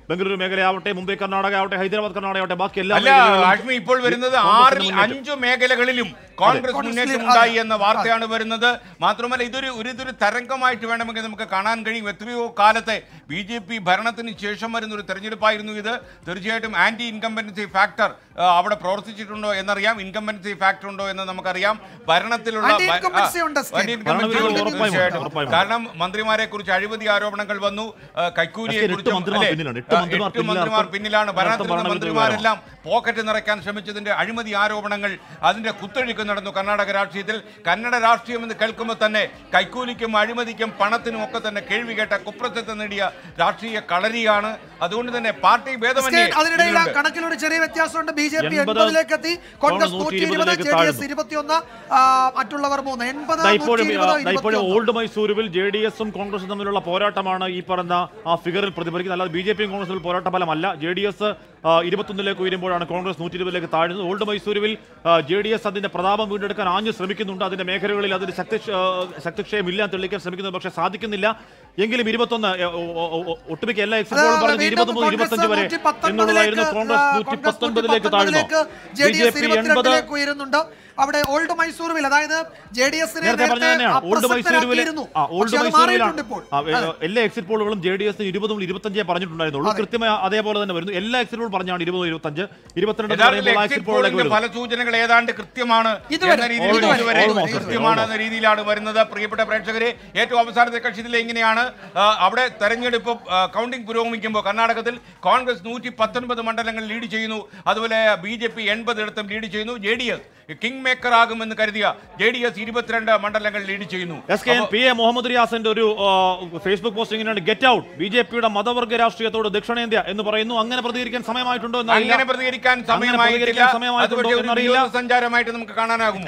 Speaker 3: ബംഗളൂരു മേഖലയാവട്ടെ മുംബൈ കർണാടക ആവട്ടെ ഹൈദരാബാദ് കർണാടക ആവട്ടെ ബാക്കി എല്ലാ
Speaker 1: അല്ല
Speaker 3: മേഖലകളിലും
Speaker 1: ആഷ്മി ഇപ്പോൾ വരുന്നത്
Speaker 3: കോൺഗ്രസിന്
Speaker 1: ആറിൽ
Speaker 3: മുന്നേറ്റം.
Speaker 1: അഞ്ചു മേഖലകളിലും കോൺഗ്രസ്
Speaker 2: കോൺഗ്രസ്
Speaker 1: മുന്നേറ്റം
Speaker 2: ലീഡ്
Speaker 1: ഉണ്ടായി
Speaker 2: അതെ.
Speaker 1: എന്ന വാർത്തയാണ് വരുന്നത് മാത്രമല്ല ഇതൊരു ഒരു ഇതൊരു തരംഗമായിട്ട് വേണമെങ്കിൽ നമുക്ക് കാണാൻ കഴിയും എത്രയോ കാലത്തെ ബി ജെ പി ഭരണത്തിന് ശേഷം വരുന്ന ഒരു തെരഞ്ഞെടുപ്പായിരുന്നു ഇത് തീർച്ചയായിട്ടും ആന്റി ഇൻകംബൻസി ഫാക്ടർ അവിടെ പ്രവർത്തിച്ചിട്ടുണ്ടോ എന്നറിയാം ഇൻകംബൻസി ഫാക്ടർ ഉണ്ടോ എന്ന് നമുക്കറിയാം ഭരണത്തിലുള്ള
Speaker 2: Anti
Speaker 1: ഭ-
Speaker 2: incumbency
Speaker 1: ആ,
Speaker 2: ഉണ്ട്, സ്കീം.
Speaker 1: anti incumbency
Speaker 3: ഭരണവിരുദ്ധ
Speaker 1: ഉണ്ട്,
Speaker 3: ഉറപ്പായും ഉണ്ട്,
Speaker 1: തീർച്ചയായിട്ടും.
Speaker 3: ഉറപ്പായും ഉണ്ട്.
Speaker 1: കാരണം മന്ത്രിമാരെ കുറിച്ച് അഴിമതി ആരോപണങ്ങൾ വന്നു ആ, കൈക്കൂലിയെ
Speaker 3: എട്ട്
Speaker 1: കുറിച്ചും
Speaker 3: മന്ത്രിമാർ
Speaker 1: അല്ലേ?
Speaker 3: പിന്നിലാണ്. എട്ട്
Speaker 1: ആ,
Speaker 3: മന്ത്രിമാർ
Speaker 1: എട്ട് മന്ത്രിമാർ
Speaker 3: പിന്നിലാണ്.
Speaker 1: പിന്നിലാണ് ഭരണത്തിൽ
Speaker 3: ഭരണവിരുദ്ധ
Speaker 1: മന്ത്രിമാരെല്ലാം പോക്കറ്റ് നിറയ്ക്കാൻ ശ്രമിച്ചതിന്റെ അഴിമതി ആരോപണങ്ങൾ അതിന്റെ കുത്തൊഴുക്ക് നടന്നു കർണാടക രാഷ്ട്രീയത്തിൽ കന്നഡ രാഷ്ട്രീയം എന്ന് കേൾക്കുമ്പോൾ തന്നെ കൈക്കൂലിക്കും അഴിമതിക്കും പണത്തിനും ഒക്കെ തന്നെ കേൾവി കേട്ട കുപ്രസിദ്ധം നേടിയ രാഷ്ട്രീയ കളരിയാണ് അതുകൊണ്ട് തന്നെ പാർട്ടി ഭേദമന്യേ
Speaker 2: എസ്കേൻ, അതിനിടയിൽ ആ
Speaker 1: ഇതിലുണ്ട്.
Speaker 2: കണക്കിൽ ഒരു ചെറിയ വ്യത്യാസമുണ്ട് ബി ജെ പി
Speaker 3: എൺപത്
Speaker 2: എൺപതിലേക്ക് എത്തി കോൺഗ്രസ്
Speaker 3: നൂറ്റി
Speaker 2: നൂറ്റി ഇരുപത്
Speaker 3: ഇരുപതിലേക്ക്
Speaker 2: ജെ ഡി എസ്
Speaker 3: താഴ്ന്നു.
Speaker 2: ഇരുപത്തിയൊന്ന് ആ, മറ്റുള്ളവർ മൂന്ന് എൺപത്
Speaker 3: ദാ
Speaker 2: നൂറ്റി
Speaker 3: ഇപ്പോഴും
Speaker 2: ഇരുപത്
Speaker 3: ദാ ഇപ്പോഴും
Speaker 2: ഇരുപത്തിയൊന്ന്
Speaker 3: ഓൾഡ് മൈസൂരുവിൽ ജെ ഡി എസും കോൺഗ്രസും തമ്മിലുള്ള പോരാട്ടമാണ് ഈ പറഞ്ഞ ആ ഫിഗറിൽ പ്രതിഫലിക്കുന്നത് അല്ലാതെ ബി ജെ പിയും കോൺഗ്രസും പോരാട്ട ഫലമല്ല ജെ ഡി എസ് ഇരുപത്തൊന്നിലേക്ക് ഉയരുമ്പോഴാണ് കോൺഗ്രസ് നൂറ്റി ഇരുപതിലേക്ക് താഴുന്നത് ഓൾഡ് മൈസൂരുവിൽ ജെ ഡി എസ് അതിന്റെ പ്രതാപം വീണ്ടെടുക്കാൻ ആഞ്ഞു ശ്രമിക്കുന്നുണ്ട് അതിന്റെ മേഖലകളിൽ അതിന് ശക്തി ശക്തിക്ഷയം ഇല്ല എന്ന് തെളിയിക്കാൻ ശ്രമിക്കുന്നത് പക്ഷേ സാധിക്കുന്നില്ല എങ്കിലും ഇരുപത്തൊന്ന് ഏ, ഒ- ഒ- ഒ- ഒട്ടുമിക്ക എല്ലാ എക്സിപ്പോളും
Speaker 2: അതായത്
Speaker 3: പറഞ്ഞത്
Speaker 2: വീണ്ടും
Speaker 3: ഇരുപത് മുതൽ
Speaker 2: കോൺഗ്രസ്
Speaker 3: ഇരുപത്തഞ്ച് വരെ
Speaker 2: 119
Speaker 3: എന്നുള്ളതായിരുന്നു
Speaker 2: ലേക്ക്,
Speaker 3: കോൺഗ്രസ്
Speaker 2: ആ,
Speaker 3: നൂറ്റി
Speaker 2: കോൺഗ്രസ്
Speaker 3: പത്തൊൻപതിലേക്ക് താഴ്ന്നു
Speaker 2: 119
Speaker 3: ബി ജെ പി എൺപത്
Speaker 2: ഇരുപത്തിരണ്ടിലേക്ക് ഉയരുന്നുണ്ട് അവിടെ ഓൾഡ് മൈസൂരുവിൽ അതായത് ജെ ഡി എസിനെ
Speaker 3: നേരത്തെ പറഞ്ഞ തന്നെയാണ് ഓൾഡ് മൈസൂരുവിലെ ആ ഓൾഡ് മൈസൂരുവിലാണ്
Speaker 2: ഇപ്പോൾ
Speaker 3: ആ, ഏ, എല്ലാ എക്സിറ്റ് പോളുകളും ജെ ഡി എസ് ഇരുപതും ഇരുപത്തഞ്ചേ പറഞ്ഞിട്ടുണ്ടായിരുന്നുള്ളൂ
Speaker 2: അതെ.
Speaker 3: കൃത്യമായി അതേപോലെ തന്നെ വരുന്നു എല്ലാ എക്സിറ്റ് പോൾ പറഞ്ഞാണ് ഇരുപത് ഇരുപത്തഞ്ച് ഇരുപത്തിരണ്ട് എന്ന്
Speaker 1: യഥാർത്ഥത്തിൽ
Speaker 3: പറയുമ്പോൾ ആ
Speaker 1: എക്സിറ്റ്
Speaker 3: എക്സിറ്റ് പോളിലേക്ക്
Speaker 1: പോളിന്റെ
Speaker 3: വരുന്നു
Speaker 1: ഫല സൂചനകൾ ഏതാണ്ട് കൃത്യമാണ്
Speaker 2: ഇതുവരെ,
Speaker 1: എന്ന രീതിയിൽ
Speaker 3: almost,
Speaker 1: ഇതുവരെ
Speaker 3: almost,
Speaker 1: കൃത്യമാണ്
Speaker 3: almost.
Speaker 1: എന്ന രീതിയിലാണ് വരുന്നത് പ്രിയപ്പെട്ട പ്രേക്ഷകരെ ഏറ്റവും അവസാനത്തെ കക്ഷിയിലെ ഇങ്ങനെയാണ് ആ, അവിടെ തെരഞ്ഞെടുപ്പ് ആ, കൗണ്ടിംഗ് പുരോഗമിക്കുമ്പോൾ കർണാടകത്തിൽ കോൺഗ്രസ് നൂറ്റി പത്തൊൻപത് മണ്ഡലങ്ങൾ ലീഡ് ചെയ്യുന്നു അതുപോലെ ബി ജെ പി എൺപതിടത്തും ലീഡ് ചെയ്യുന്നു J D S king maker ആകുമെന്ന് കരുതിയ ജെ ഡി എസ് ഇരുപത്തിരണ്ട് മണ്ഡലങ്ങൾ ലീഡ് ചെയ്യുന്നു
Speaker 3: S K N P A Muhammad റിയാസിന്റെ ഒരു ആ, ഫേസ്ബുക്ക് പോസ്റ്റ് ഇങ്ങനെയാണ് ഗെറ്റ് ഔട്ട് ബി ജെ പിയുടെ മതവർഗ രാഷ്ട്രീയത്തോട് ദക്ഷിണേന്ത്യ എന്ന് പറയുന്നു അങ്ങനെ പ്രതികരിക്കാൻ സമയമായിട്ടുണ്ടോ എന്നറിയില്ല
Speaker 1: അങ്ങനെ പ്രതികരിക്കാൻ
Speaker 3: അങ്ങനെ
Speaker 1: സമയമായിട്ടില്ല
Speaker 3: പ്രതികരിക്കാൻ
Speaker 1: അത്
Speaker 3: സമയമായിട്ടുണ്ടോ
Speaker 1: പക്ഷേ ഒരു
Speaker 3: എന്നറിയില്ല
Speaker 1: വിനോദസഞ്ചാരമായിട്ട് നമുക്ക് കാണാനാകുമോ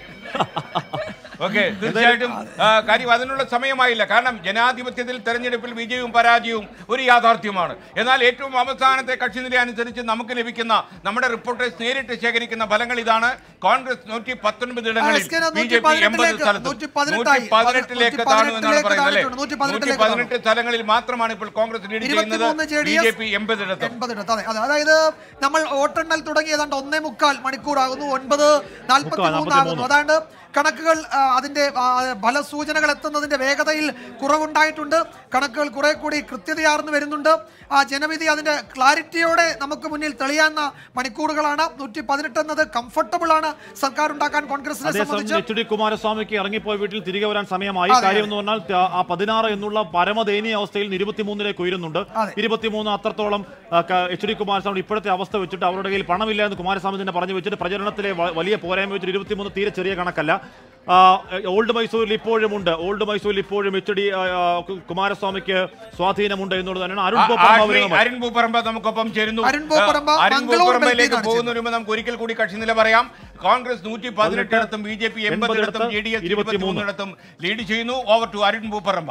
Speaker 1: ഓക്കെ തീർച്ചയായിട്ടും ആ, കാര്യം അതിനുള്ള സമയമായില്ല കാരണം ജനാധിപത്യത്തിൽ തെരഞ്ഞെടുപ്പിൽ വിജയവും പരാജയവും ഒരു യാഥാർത്ഥ്യമാണ് എന്നാൽ ഏറ്റവും അവസാനത്തെ കക്ഷി നില അനുസരിച്ച് നമുക്ക് ലഭിക്കുന്ന നമ്മുടെ റിപ്പോർട്ടേഴ്സ് നേരിട്ട് ശേഖരിക്കുന്ന ഫലങ്ങൾ ഇതാണ് കോൺഗ്രസ് നൂറ്റി പത്തൊൻപത് ഇടങ്ങളിൽ
Speaker 2: എസ് കെ ന്
Speaker 1: ബി ജെ പി എൺപത്
Speaker 2: 118
Speaker 1: സ്ഥലത്തും
Speaker 2: നൂറ്റി പതിനെട്ടായി.
Speaker 1: നൂറ്റി പതിനെട്ടിലേക്ക് താണു എന്നാണ്
Speaker 2: നൂറ്റി
Speaker 1: പറയുന്നത് അല്ലേ
Speaker 2: നൂറ്റി
Speaker 1: നൂറ്റി
Speaker 2: പതിനെട്ടിലേക്ക്
Speaker 1: പതിനെട്ട് സ്ഥലങ്ങളിൽ മാത്രമാണ് ഇപ്പോൾ കോൺഗ്രസ് ലീഡ് ചെയ്യുന്നത്
Speaker 2: ഇരുപത്തിമൂന്ന് J
Speaker 1: B
Speaker 2: D
Speaker 1: J
Speaker 2: S
Speaker 1: P എൺപതിടത്തും
Speaker 2: എൺപതിടത്ത് അതെ അതെ അതായത് നമ്മൾ വോട്ടെണ്ണൽ തുടങ്ങി ഏതാണ്ട് ഒന്നേ മുക്കാൽ മണിക്കൂറാകുന്നു ഒൻപത് നാൽപ്പത്തി
Speaker 3: മുക്കാൽ,
Speaker 2: മൂന്നാകുന്നു
Speaker 3: നാൽപ്പത്തിമൂന്ന്.
Speaker 2: അതാണ്ട് കണക്കുകൾ ആ, അതിന്റെ ആ, ഫലസൂചനകൾ എത്തുന്നതിന്റെ വേഗതയിൽ കുറവുണ്ടായിട്ടുണ്ട് കണക്കുകൾ കുറെ കൂടി കൃത്യതയാർന്നു വരുന്നുണ്ട് ആ ജനവിധി അതിന്റെ ക്ലാരിറ്റിയോടെ നമുക്ക് മുന്നിൽ തെളിയാവുന്ന മണിക്കൂറുകളാണ് നൂറ്റി പതിനെട്ട് എന്നത് കംഫർട്ടബിൾ ആണ് സർക്കാർ ഉണ്ടാക്കാൻ കോൺഗ്രസിനെ
Speaker 3: അതേസമയം
Speaker 2: സംബന്ധിച്ച്
Speaker 3: എച്ച് ഡി കുമാരസ്വാമിക്ക് ഇറങ്ങിപ്പോയ വീട്ടിൽ തിരികെ വരാൻ സമയമായി
Speaker 2: അതെ,
Speaker 3: കാര്യം എന്ന് പറഞ്ഞാൽ ത- ആ പതിനാറ് എന്നുള്ള പരമദയനീയ അവസ്ഥയിൽ ഇരുപത്തിമൂന്നിലേക്ക് ഉയരുന്നുണ്ട്
Speaker 2: അതെ.
Speaker 3: ഇരുപത്തിമൂന്ന് അത്രത്തോളം ആ, ക- എച്ച് ഡി കുമാരസ്വാമി ഇപ്പോഴത്തെ അവസ്ഥ വെച്ചിട്ട് അവരുടെ കയ്യിൽ പണമില്ല എന്ന് കുമാരസ്വാമി തന്നെ പറഞ്ഞു വെച്ചിട്ട് പ്രചരണത്തിലെ വ- വലിയ പോരായ്മ വെച്ചിട്ട് ഇരുപത്തിമൂന്ന് തീരെ ചെറിയ കണക്കല്ല ആ, ഓൾഡ് മൈസൂരിൽ ഇപ്പോഴും ഉണ്ട് ഓൾഡ് മൈസൂരിൽ ഇപ്പോഴും എച്ച് ഡി കുമാരസ്വാമിക്ക് സ്വാധീനമുണ്ട് എന്നുള്ളത് തന്നെയാണ് അരുൺ
Speaker 1: ആ,
Speaker 3: പോപ്പമ്മ
Speaker 1: ആഷ്മി,
Speaker 3: വിവരങ്ങൾ
Speaker 1: അരുൺ പൂപ്പറമ്പ നമുക്കൊപ്പം ചേരുന്നു
Speaker 2: അരുൺ പൂപ്പറമ്പ
Speaker 1: ആ, അരുൺ
Speaker 2: മംഗളൂർ
Speaker 1: പൂപ്പറമ്പയിലേക്ക്
Speaker 2: ബെൽറ്റിൽ
Speaker 1: പോകുന്നതിന് മുമ്പ് നമുക്ക് ഒരിക്കൽ കൂടി കക്ഷി നില പറയാം കോൺഗ്രസ് നൂറ്റി പതിനെട്ടിടത്തും ബി ജെ പി എൺപതിടത്തും ജെ ഡി എസ് ഇരുപത്തിമൂന്നിടത്തും ലീഡ് ചെയ്യുന്നു over to Arun Pooparamba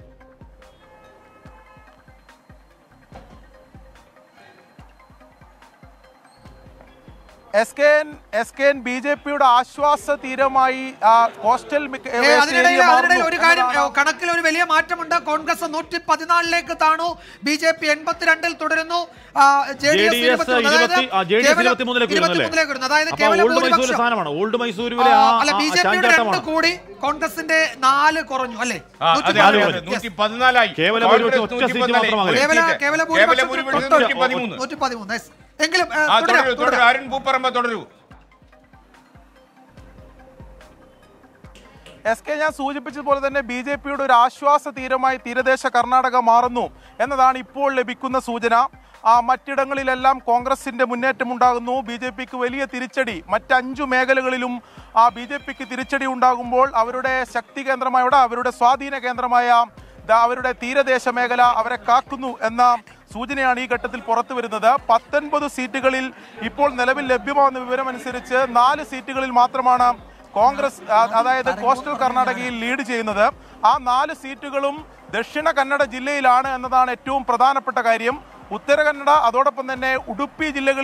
Speaker 6: S K N S K N B J പിയുടെ ആശ്വാസ തീരമായി ആ, കോസ്റ്റൽ മിക്ക-
Speaker 2: ഏ,
Speaker 6: വേസ്റ്റ്
Speaker 2: അതിനിടയിൽ
Speaker 6: ഏരിയ
Speaker 2: അതിനിടയിൽ
Speaker 6: മാറുന്നു
Speaker 2: ഒരു കാര്യം
Speaker 6: എന്നതാണ്
Speaker 2: ഏ, കണക്കിൽ ഒരു വലിയ മാറ്റമുണ്ട് കോൺഗ്രസ് നൂറ്റി പതിനാലിലേക്ക് താണു ബി ജെ പി എൺപത്തിരണ്ടിൽ തുടരുന്നു ജെ ഡി എസ്
Speaker 3: JDS ഇരുപത്തി- ആ, JDS ഇരുപത്തിമൂന്നിലേക്ക് വരുന്നു അല്ലേ?
Speaker 2: ഇരുപത്തിമൂന്നിലേക്ക് വരുന്നു അതായത്
Speaker 3: അപ്പൊ
Speaker 2: കേവല
Speaker 3: ഓൾഡ് മൈസൂർ
Speaker 2: ഭൂരിപക്ഷം
Speaker 3: സ്ഥാനമാണ് ഓൾഡ്
Speaker 2: ആ,
Speaker 3: മൈസൂരിലെ ആ
Speaker 2: അല്ല ബി ജെ പിയുടെ രണ്ട്
Speaker 3: ചാഞ്ചാട്ടമാണ്
Speaker 2: കൂടി കോൺഗ്രസിന്റെ നാല് കുറഞ്ഞു അല്ലേ
Speaker 1: ആ,
Speaker 2: നൂറ്റി
Speaker 1: അതെ, അതെ,
Speaker 2: പതിനാല്.
Speaker 1: അതെ.
Speaker 2: Yes.
Speaker 1: നൂറ്റി പതിനാലായി
Speaker 3: കേവല
Speaker 1: കോൺഗ്രസ്
Speaker 3: ഭൂരിപക്ഷം ഒറ്റ
Speaker 1: നൂറ്റി
Speaker 3: സീറ്റ്
Speaker 1: പതിനാല്.
Speaker 3: മാത്രമാണ്.
Speaker 1: ഒരു
Speaker 2: കേവല
Speaker 1: സീറ്റ്.
Speaker 2: കേവല
Speaker 1: കേവല
Speaker 2: ഭൂരിപക്ഷം
Speaker 1: ഭൂരിപക്ഷം
Speaker 2: തൊട്ട്
Speaker 1: നൂറ്റി പതിമൂന്ന്
Speaker 2: നൂറ്റി പതിമൂന്ന് yes. എങ്കിലും ഏ,
Speaker 1: ആ
Speaker 2: തുടരാം,
Speaker 1: തുടരൂ തുടരൂ
Speaker 2: തുടരാം.
Speaker 1: അരുൺ പൂപ്പറമ്പ തുടരൂ
Speaker 6: എസ് കെ ഞാൻ സൂചിപ്പിച്ചതുപോലെ തന്നെ ബി ജെ പിയുടെ ഒരു ആശ്വാസ തീരമായി തീരദേശ കർണാടക മാറുന്നു എന്നതാണ് ഇപ്പോൾ ലഭിക്കുന്ന സൂചന ആ മറ്റിടങ്ങളിലെല്ലാം കോൺഗ്രസിന്റെ മുന്നേറ്റം ഉണ്ടാകുന്നു ബി ജെ പിക്ക് വലിയ തിരിച്ചടി മറ്റഞ്ചു മേഖലകളിലും ആ ബി ജെ പിക്ക് തിരിച്ചടി ഉണ്ടാകുമ്പോൾ അവരുടെ ശക്തി കേന്ദ്രമായ അവരുടെ സ്വാധീന കേന്ദ്രമായ ദാ അവരുടെ തീരദേശ മേഖല അവരെ കാക്കുന്നു എന്ന സൂചനയാണ് ഈ ഘട്ടത്തിൽ പുറത്തു വരുന്നത് പത്തൊൻപത് സീറ്റുകളിൽ ഇപ്പോൾ നിലവിൽ ലഭ്യമാകുന്ന വിവരമനുസരിച്ച് നാല് സീറ്റുകളിൽ മാത്രമാണ് കോൺഗ്രസ് ആ- അതായത് കോസ്റ്റൽ കർണാടകയിൽ ലീഡ് ചെയ്യുന്നത് ആ നാല് സീറ്റുകളും ദക്ഷിണ കന്നഡ ജില്ലയിലാണ് എന്നതാണ് ഏറ്റവും പ്രധാനപ്പെട്ട കാര്യം ഉത്തര കന്നഡ അതോടൊപ്പം തന്നെ ഉടുപ്പി ജില്ലകളിൽ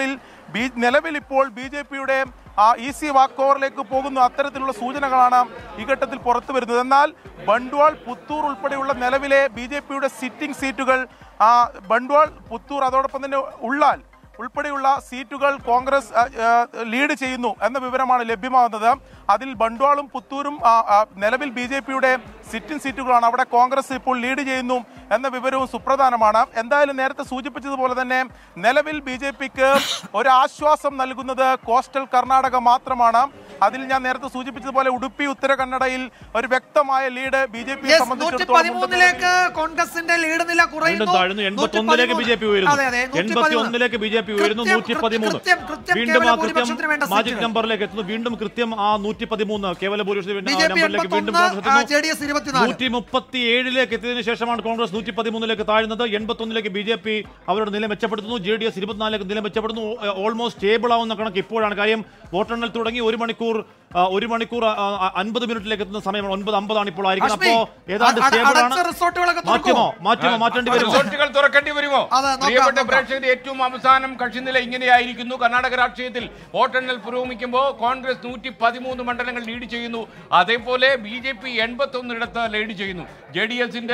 Speaker 6: ബി നിലവിൽ ഇപ്പോൾ ബി ജെ പിയുടെ ആ ഈസി വാക്ക് ഓവറിലേക്ക് പോകുന്ന അത്തരത്തിലുള്ള സൂചനകളാണ് ഈ ഘട്ടത്തിൽ പുറത്തു വരുന്നത് എന്നാൽ ബണ്ട്വാൾ പുത്തൂർ ഉൾപ്പെടെയുള്ള നിലവിലെ ബി ജെ പിയുടെ സിറ്റിംഗ് സീറ്റുകൾ ആ, ബണ്ട്വാൾ പുത്തൂർ അതോടൊപ്പം തന്നെ ഉള്ളാൽ ഉൾപ്പെടെയുള്ള സീറ്റുകൾ കോൺഗ്രസ് ആ, ആ, ലീഡ് ചെയ്യുന്നു എന്ന വിവരമാണ് ലഭ്യമാകുന്നത് അതിൽ ബണ്ട്വാളും പുത്തൂരും ആ, ആ, നിലവിൽ ബി ജെ പിയുടെ സിറ്റിംഗ് സീറ്റുകളാണ് അവിടെ കോൺഗ്രസ് ഇപ്പോൾ ലീഡ് ചെയ്യുന്നു എന്ന വിവരവും സുപ്രധാനമാണ് എന്തായാലും നേരത്തെ സൂചിപ്പിച്ചതുപോലെ തന്നെ നിലവിൽ ബി ജെ പിക്ക് ഒരു ആശ്വാസം നൽകുന്നത് കോസ്റ്റൽ കർണാടക മാത്രമാണ് അതിൽ ഞാൻ നേരത്തെ സൂചിപ്പിച്ചതുപോലെ ഉടുപ്പി ഉത്തര കന്നഡയിൽ ഒരു വ്യക്തമായ ലീഡ് ബി ജെ പിയെ
Speaker 2: നൂറ്റി
Speaker 6: സംബന്ധിച്ചിടത്തോളം ഉണ്ടെന്ന്
Speaker 2: പതിമൂന്നിലേക്ക് കോൺഗ്രസിന്റെ ലീഡ് നില
Speaker 3: വീണ്ടും
Speaker 2: കുറയുന്നു
Speaker 3: താഴ്ന്നു എൺപത്തി ഒന്നിലേക്ക് ബി ജെ പി ഉയരുന്നു
Speaker 2: അതെ, അതെ, നൂറ്റി
Speaker 3: എൺപത്തി
Speaker 2: പതിമൂന്ന്.
Speaker 3: ഒന്നിലേക്ക് ബി ജെ പി ഉയരുന്നു
Speaker 2: കൃത്യം,
Speaker 3: നൂറ്റി പതിമൂന്ന്
Speaker 2: കൃത്യം, കൃത്യം
Speaker 3: വീണ്ടും
Speaker 2: കേവല
Speaker 3: ആ കൃത്യം
Speaker 2: ഭൂരിപക്ഷത്തിന് വേണ്ട
Speaker 3: മാജിക്
Speaker 2: സീറ്റുകൾ.
Speaker 3: നമ്പറിലേക്ക് എത്തുന്നു വീണ്ടും കൃത്യം ആ നൂറ്റി പതിമൂന്ന് കേവല ഭൂരിപക്ഷത്തിന്
Speaker 2: ബി
Speaker 3: വേണ്ടി
Speaker 2: ജെ
Speaker 3: ആ
Speaker 2: പി
Speaker 3: നമ്പറിലേക്ക് വീണ്ടും
Speaker 2: എൺപത്തൊന്ന്
Speaker 3: കോൺഗ്രസ്
Speaker 2: ജെ
Speaker 3: എത്തുന്നു
Speaker 2: ഡി എസ് ഇരുപത്തിനാല്
Speaker 3: നൂറ്റി മുപ്പത്തി ഏഴിലേക്ക് എത്തിയതിനു ശേഷമാണ് കോൺഗ്രസ് നൂറ്റി പതിമൂന്നിലേക്ക് താഴ്ന്നത് എൺപത്തൊന്നിലേക്ക് ബി ജെ പി അവരുടെ നില മെച്ചപ്പെടുത്തുന്നു ജെ ഡി എസ് ഇരുപത്തിനാലിലേക്ക് നില മെച്ചപ്പെടുന്നു ഓൾമോസ്റ്റ് സ്റ്റേബിൾ ആവുന്ന കണക്ക് ഇപ്പോഴാണ് കാര്യം വോട്ടെണ്ണൽ തുടങ്ങി ഒരു മണിക്കൂർ ആ, ഒരു മണിക്കൂർ ആ, ആ, അൻപത് മിനിറ്റിലേക്ക് എത്തുന്ന സമയമാണ് ഒൻപത് അമ്പതാണ് ഇപ്പോൾ ആയിരിക്കുന്നത്
Speaker 2: അശ്മി,
Speaker 3: അപ്പോ ഏതാണ്ട്
Speaker 2: അട-
Speaker 3: സ്റ്റേബിൾ ആണ്
Speaker 2: അടച്ച റിസോർട്ടുകളൊക്കെ
Speaker 3: മാറ്റുമോ
Speaker 2: തുറക്കുമോ?
Speaker 3: മാറ്റുമോ മാറ്റേണ്ടി വരുമോ
Speaker 1: റിസോർട്ടുകൾ തുറക്കേണ്ടി വരുമോ
Speaker 2: അതെ, നോക്കാം,
Speaker 1: പ്രിയപ്പെട്ട
Speaker 2: നോക്കാം.
Speaker 1: പ്രേക്ഷകർ ഏറ്റവും അവസാനം കക്ഷിനില ഇങ്ങനെയായിരിക്കുന്നു കർണാടക രാഷ്ട്രീയത്തിൽ വോട്ടെണ്ണൽ പുരോഗമിക്കുമ്പോൾ കോൺഗ്രസ് നൂറ്റി പതിമൂന്ന് മണ്ഡലങ്ങൾ ലീഡ് ചെയ്യുന്നു അതേപോലെ ബി ജെ പി എൺപത്തി ഒന്നിടത്ത് ലീഡ് ചെയ്യുന്നു ജെ ഡി എസിന്റെ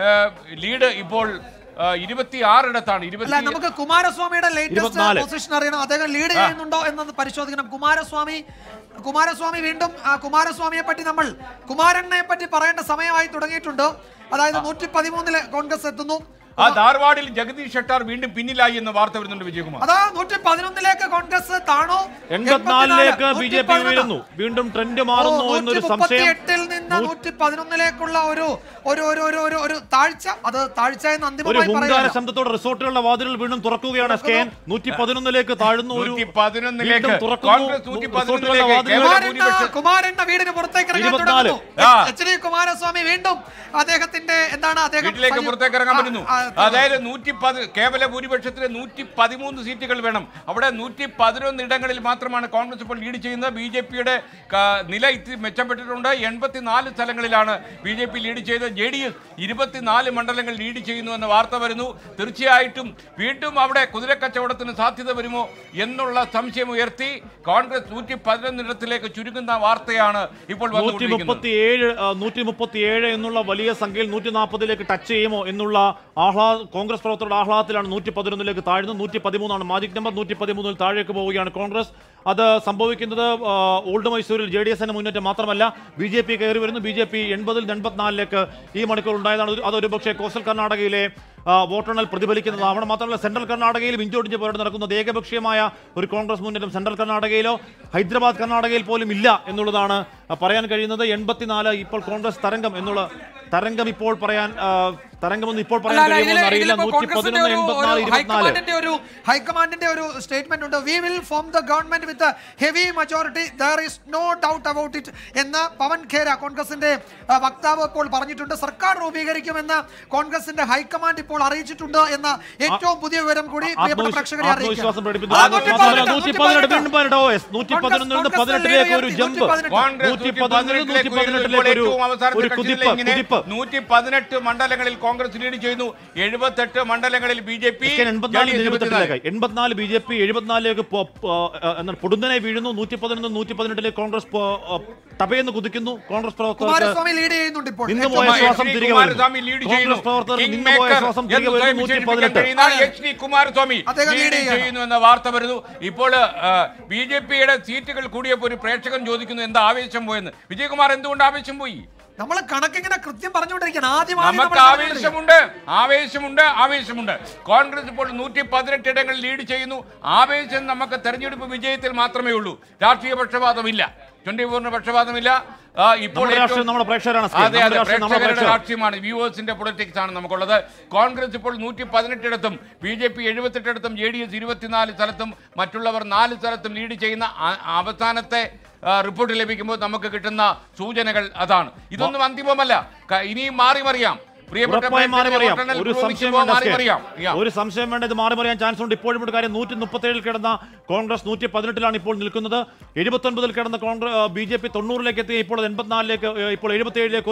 Speaker 1: ലീഡ് ഇപ്പോൾ ഇരുപത്തി ആറിടത്താണ്
Speaker 2: അല്ല
Speaker 1: ഇരുപത്തി
Speaker 2: നമുക്ക് കുമാരസ്വാമിയുടെ ലേറ്റസ്റ്റ്
Speaker 3: ഇരുപത്തിനാല്.
Speaker 2: പൊസിഷൻ അറിയണം അദ്ദേഹം ലീഡ് ചെയ്യുന്നുണ്ടോ എന്നത് പരിശോധിക്കണം കുമാരസ്വാമി കുമാരസ്വാമി വീണ്ടും ആ കുമാരസ്വാമിയെ പറ്റി നമ്മൾ കുമാരണ്ണെ പറ്റി പറയേണ്ട സമയമായി തുടങ്ങിയിട്ടുണ്ട് അതായത് നൂറ്റി പതിമൂന്നില് കോൺഗ്രസ് എത്തുന്നു
Speaker 1: ആ ധാർവാഡിൽ ജഗദീഷ് ഷെട്ടാർ വീണ്ടും പിന്നിലായി എന്ന വാർത്ത വരുന്നുണ്ട് വിജയകുമാർ
Speaker 2: അതാ നൂറ്റി പതിനൊന്നിലേക്ക് കോൺഗ്രസ് താണോ
Speaker 3: എൺപത്തിനാലിലേക്ക് ബി ജെ പി
Speaker 2: 111.
Speaker 3: ഉയരുന്നു വീണ്ടും ട്രെൻഡ് മാറുന്നു
Speaker 2: ഓ,
Speaker 3: എന്നൊരു സംശയം
Speaker 2: 138 ൽ നിന്ന് നൂറ്റി പതിനൊന്നിലേക്കുള്ള ഒരു ഒരു ഒരു ഒരു ഒരു ഒരു താഴ്ച അത് താഴ്ച എന്ന്
Speaker 3: ഒരു
Speaker 2: അന്തിമമായി
Speaker 3: ഹുങ്കാര
Speaker 2: പറയുന്നില്ല
Speaker 3: ശബ്ദത്തോടെ റിസോർട്ടുകളുടെ വാതിലുകൾ വീണ്ടും തുറക്കുകയാണ് എസ് കെ എൻ നൂറ്റി പതിനൊന്നിലേക്ക് താഴുന്നു ഒരു
Speaker 1: നൂറ്റി പതിനൊന്നിലേക്ക്
Speaker 3: വീണ്ടും തുറക്കുന്നു.
Speaker 1: കോൺഗ്രസ് നൂറ്റി
Speaker 3: റിസോർട്ടുകളുടെ
Speaker 1: പതിനൊന്നിലേക്ക്
Speaker 3: വാതിലുകൾ
Speaker 1: കേവല
Speaker 2: കുമാരണ്ണ
Speaker 1: ഭൂരിപക്ഷം
Speaker 2: കുമാരണ്ണ വീടിന് പുറത്തേക്ക് ഇറങ്ങാൻ
Speaker 3: ഇരുപത്തിനാല്.
Speaker 2: തുടങ്ങുന്നു
Speaker 1: ആ.
Speaker 2: എച്ച് ഡി കുമാരസ്വാമി വീണ്ടും അദ്ദേഹത്തിന്റെ എന്താണ് അദ്ദേഹം
Speaker 1: വീട്ടിലേക്ക്
Speaker 2: സജീവ-
Speaker 1: പുറത്തേക്ക് ഇറങ്ങാൻ
Speaker 2: ആ,
Speaker 1: പറ്റുന്നു
Speaker 2: ആ,
Speaker 1: അതായത് നൂറ്റി പതി കേവല ഭൂരിപക്ഷത്തിന് നൂറ്റി പതിമൂന്ന് സീറ്റുകൾ വേണം അവിടെ നൂറ്റി പതിനൊന്ന് ഇടങ്ങളിൽ മാത്രമാണ് കോൺഗ്രസ് ഇപ്പോൾ ലീഡ് ചെയ്യുന്നത് ബി ജെ പിയുടെ നില ഇത്തിരി മെച്ചപ്പെട്ടിട്ടുണ്ട് എൺപത്തിനാല് സ്ഥലങ്ങളിലാണ് ബി ജെ പി ലീഡ് ചെയ്തത് ജെ ഡി എസ് ഇരുപത്തിനാല് മണ്ഡലങ്ങൾ ലീഡ് ചെയ്യുന്നു എന്ന വാർത്ത വരുന്നു തീർച്ചയായിട്ടും വീണ്ടും അവിടെ കുതിരക്കച്ചവടത്തിന് സാധ്യത വരുമോ എന്നുള്ള സംശയം ഉയർത്തി കോൺഗ്രസ് നൂറ്റി പതിനൊന്നിടത്തിലേക്ക് ചുരുങ്ങുന്ന വാർത്തയാണ് ഇപ്പോൾ
Speaker 3: നൂറ്റി
Speaker 1: വന്നുകൊണ്ടിരിക്കുന്നത്
Speaker 3: മുപ്പത്തി ഏഴ് നൂറ്റി മുപ്പത്തി ഏഴ് എന്നുള്ള വലിയ സംഖ്യയിൽ നൂറ്റി നാൽപ്പതിലേക്ക് ടച്ച് ചെയ്യുമോ എന്നുള്ള ആഹ്ലാദ കോൺഗ്രസ് പ്രവർത്തകരുടെ ആഹ്ലാദത്തിലാണ് നൂറ്റി പതിനൊന്നിലേക്ക് താഴ്ന്നത് നൂറ്റി പതിമൂന്നാണ് മാജിക് നമ്പർ നൂറ്റി പതിമൂന്നിൽ താഴേക്ക് പോവുകയാണ് കോൺഗ്രസ് അത് സംഭവിക്കുന്നത് ആ, ഓൾഡ് മൈസൂരിൽ ജെ ഡി എസിന്റെ മുന്നേറ്റം മാത്രമല്ല ബി ജെ പി കയറി വരുന്നു ബി ജെ പി എൺപതിൽ എൺപത്തിനാലിലേക്ക് ഈ മണിക്കൂർ ഉണ്ടായതാണ് ഒരു- അതൊരു പക്ഷേ കോസ്റ്റൽ കർണാടകയിലെ ആ, വോട്ടെണ്ണൽ പ്രതിഫലിക്കുന്നതാണ് മാത്രമല്ല സെൻട്രൽ കർണാടകയിലും ഇഞ്ചോടിഞ്ച് പോരാട്ടം നടക്കുന്നത് ഏകപക്ഷീയമായ ഒരു കോൺഗ്രസ് മുന്നേറ്റം സെൻട്രൽ കർണാടകയിലോ ഹൈദരാബാദ് കർണാടകയിൽ പോലും ഇല്ല എന്നുള്ളതാണ് ആ, പറയാൻ കഴിയുന്നത് എൺപത്തിനാല് ഇപ്പോൾ കോൺഗ്രസ് തരംഗം എന്നുള്ള തരംഗം ഇപ്പോൾ പറയാൻ ആ, തരംഗമെന്ന് ഇപ്പോൾ
Speaker 2: അല്ല,
Speaker 3: പറയാൻ
Speaker 2: അല്ല,
Speaker 3: കഴിയുമോ
Speaker 2: ഇതില്
Speaker 3: അറിയില്ല
Speaker 2: ഇതിലിപ്പോ
Speaker 3: നൂറ്റി
Speaker 2: കോൺഗ്രസിന്റെ
Speaker 3: പതിനൊന്ന്
Speaker 2: ഒരു-
Speaker 3: എൺപത്തിനാല്
Speaker 2: ഒരു
Speaker 3: ഇരുപത്തിനാല്
Speaker 2: ഹൈക്കമാൻഡിന്റെ ഒരു ഹൈക്കമാൻഡിന്റെ ഒരു സ്റ്റേറ്റ്മെന്റ് ഉണ്ട് we will form the government with heavy majority there is no doubt about it എന്ന് പവൻ ഖേര കോൺഗ്രസിന്റെ ആ, വക്താവ് ഇപ്പോൾ പറഞ്ഞിട്ടുണ്ട് സർക്കാർ രൂപീകരിക്കുമെന്ന് കോൺഗ്രസിന്റെ ഹൈക്കമാൻഡ് ഇപ്പോൾ അറിയിച്ചിട്ടുണ്ട് എന്ന ഏറ്റവും പുതിയ വിവരം കൂടി പ്രിയപ്പെട്ട
Speaker 3: ആത്മവിശ്വാ-
Speaker 2: പ്രേക്ഷകരെ
Speaker 3: ആത്മവിശ്വാസം
Speaker 2: അറിയിക്കാം. ആ, നൂറ്റി
Speaker 3: പ്രകടിപ്പിക്കുന്നു
Speaker 2: പതിനെട്ട്,
Speaker 3: നൂറ്റി
Speaker 2: നൂറ്റി
Speaker 3: പതിനെട്ട്
Speaker 2: പതിനെട്ട്.
Speaker 3: വീണ്ടും പതിനെട്ട് OS. നൂറ്റി
Speaker 2: കോൺഗ്രസ്
Speaker 3: പതിനൊന്നിൽ നിന്ന്
Speaker 2: കോൺഗ്രസ്
Speaker 3: പതിനെട്ടിലേക്ക് ഒരു
Speaker 2: നൂറ്റി
Speaker 3: ജമ്പ്
Speaker 2: പതിനെട്ട്.
Speaker 1: കോൺഗ്രസ്
Speaker 3: നൂറ്റി
Speaker 1: നൂറ്റി
Speaker 3: പതിനൊന്നിൽ നൂറ്റി
Speaker 1: പതിനെട്ടിലേക്ക്
Speaker 3: പതിനെട്ടിലേക്ക് ഒരു
Speaker 1: ഏറ്റവും അവസാനത്തെ
Speaker 3: ഒരു
Speaker 1: കക്ഷിനില
Speaker 3: കുതിപ്പ്
Speaker 1: ഇങ്ങനെ
Speaker 3: കുതിപ്പ്
Speaker 1: നൂറ്റി പതിനെട്ട് മണ്ഡലങ്ങളിൽ കോൺഗ്രസ് ലീഡ് ചെയ്യുന്നു എഴുപത്തെട്ട് മണ്ഡലങ്ങളിൽ ബി ജെ പി
Speaker 3: എൺപത്തിനാല് എഴുപത്തെട്ടിലേക്ക് എൺപത്തിനാല് ബി ജെ പി എഴുപത്തിനാലിലേക്ക് പൊ- പൊ- ആ, എന്താണ് പൊടുന്നനെ വീഴുന്നു നൂറ്റി പതിനൊന്ന് നൂറ്റി പതിനെട്ടിലേക്ക് കോൺഗ്രസ് പൊ- ആ, ടപയെന്ന് കുതിക്കുന്നു കോൺഗ്രസ് പ്രവർത്തകർക്ക്
Speaker 2: കുമാരസ്വാമി ലീഡ് ചെയ്യുന്നുണ്ട് ഇപ്പോൾ
Speaker 3: നിന്ന്
Speaker 2: ഏറ്റവും
Speaker 3: പോയ
Speaker 2: വലിയ-
Speaker 3: ശ്വാസം
Speaker 1: എച്ച് ഡി
Speaker 3: തിരികെ
Speaker 1: കുമാരസ്വാമി
Speaker 3: വരുന്നു.
Speaker 1: ലീഡ്
Speaker 3: കോൺഗ്രസ്
Speaker 1: ചെയ്യുന്നു.
Speaker 3: പ്രവർത്തകർക്ക്
Speaker 1: കിങ്
Speaker 3: നിന്ന് പോയ
Speaker 1: മേക്കർ
Speaker 3: ശ്വാസം
Speaker 1: എന്ന്
Speaker 3: തിരികെ വരുന്നു
Speaker 1: സ്വയം
Speaker 3: നൂറ്റി
Speaker 1: വിശേഷിപ്പിക്കാൻ
Speaker 3: പതിനെട്ട്
Speaker 1: കഴിയുന്ന എച്ച് ഡി കുമാരസ്വാമി
Speaker 2: അദ്ദേഹം
Speaker 1: ലീഡ്
Speaker 2: ലീഡ് ചെയ്യാണ്.
Speaker 1: ചെയ്യുന്നു എന്ന വാർത്ത വരുന്നു ഇപ്പോൾ ബി ജെ പിയുടെ സീറ്റുകൾ കൂടിയപ്പോൾ ഒരു പ്രേക്ഷകൻ ചോദിക്കുന്നു എന്താ ആവേശം പോയെന്ന് വിജയകുമാർ എന്തുകൊണ്ട് ആവേശം പോയി
Speaker 2: നമ്മൾ കണക്കിങ്ങനെ കൃത്യം പറഞ്ഞുകൊണ്ടിരിക്കുകയാണ് ആദ്യം ആദ്യം
Speaker 1: നമുക്ക്
Speaker 2: നമ്മൾ പറഞ്ഞുകൊണ്ടിരിക്കുകയാണ്.
Speaker 1: ആവേശമുണ്ട് ആവേശമുണ്ട് ആവേശമുണ്ട് കോൺഗ്രസ് ഇപ്പോൾ നൂറ്റി പതിനെട്ട് ഇടങ്ങൾ ലീഡ് ചെയ്യുന്നു ആവേശം നമുക്ക് തെരഞ്ഞെടുപ്പ് വിജയത്തിൽ മാത്രമേ ഉള്ളൂ രാഷ്ട്രീയ പക്ഷപാതമില്ല ട്വന്റി ഫോറിന് പക്ഷപാതമില്ല ആ, ഇപ്പോൾ
Speaker 3: നമ്മുടെ രാഷ്ട്രീയം
Speaker 1: ഏറ്റവും-
Speaker 3: നമ്മുടെ പ്രേക്ഷകരാണ് സ്കേൻ.
Speaker 1: അതെ
Speaker 3: നമ്മുടെ
Speaker 1: അതെ
Speaker 3: രാഷ്ട്രീയം നമ്മുടെ
Speaker 1: പ്രേക്ഷകരുടെ
Speaker 3: പ്രേക്ഷകർ.
Speaker 1: രാഷ്ട്രീയമാണ് വ്യൂവേഴ്സിന്റെ പൊളിറ്റിക്സ് ആണ് നമുക്കുള്ളത് കോൺഗ്രസ് ഇപ്പോൾ നൂറ്റി പതിനെട്ടിടത്തും ബി ജെ പി എഴുപത്തെട്ടിടത്തും ജെ ഡി എസ് ഇരുപത്തിനാല് സ്ഥലത്തും മറ്റുള്ളവർ നാല് സ്ഥലത്തും ലീഡ് ചെയ്യുന്ന ആ- അവസാനത്തെ ആ, റിപ്പോർട്ട് ലഭിക്കുമ്പോൾ നമുക്ക് കിട്ടുന്ന സൂചനകൾ അതാണ് ഇതൊന്നും അന്തിമമല്ല ക- ഇനിയും മാറി മറിയാം പ്രിയപ്പെട്ട
Speaker 3: ഉറപ്പായും മാറി
Speaker 1: പ്രേക്ഷകരെ,
Speaker 3: മറിയാം
Speaker 1: വോട്ടെണ്ണൽ
Speaker 3: ഒരു സംശയം
Speaker 1: പുരോഗമിക്കുമ്പോൾ
Speaker 3: വേണ്ട
Speaker 1: മാറി
Speaker 3: എസ്കേ.
Speaker 1: മറിയാം Yeah.
Speaker 3: ഒരു സംശയം വേണ്ട ഇത് മാറി മറിയാൻ ചാൻസ് ഉണ്ട് ഇപ്പോഴും ഒരു കാര്യം നൂറ്റി മുപ്പത്തേഴിൽ കിടന്ന കോൺഗ്രസ് നൂറ്റി പതിനെട്ടിലാണ് ഇപ്പോൾ നിൽക്കുന്നത് എഴുപത്തൊൻപതിൽ കിടന്ന കോൺഗ്രസ് ബി ജെ പി തൊണ്ണൂറിലേക്ക് എത്തി ഇപ്പോൾ അത് എൺപത്തിനാലിലേക്ക് ഏ, ഇപ്പോൾ എഴുപത്തിയേഴിലേക്ക് കുറേ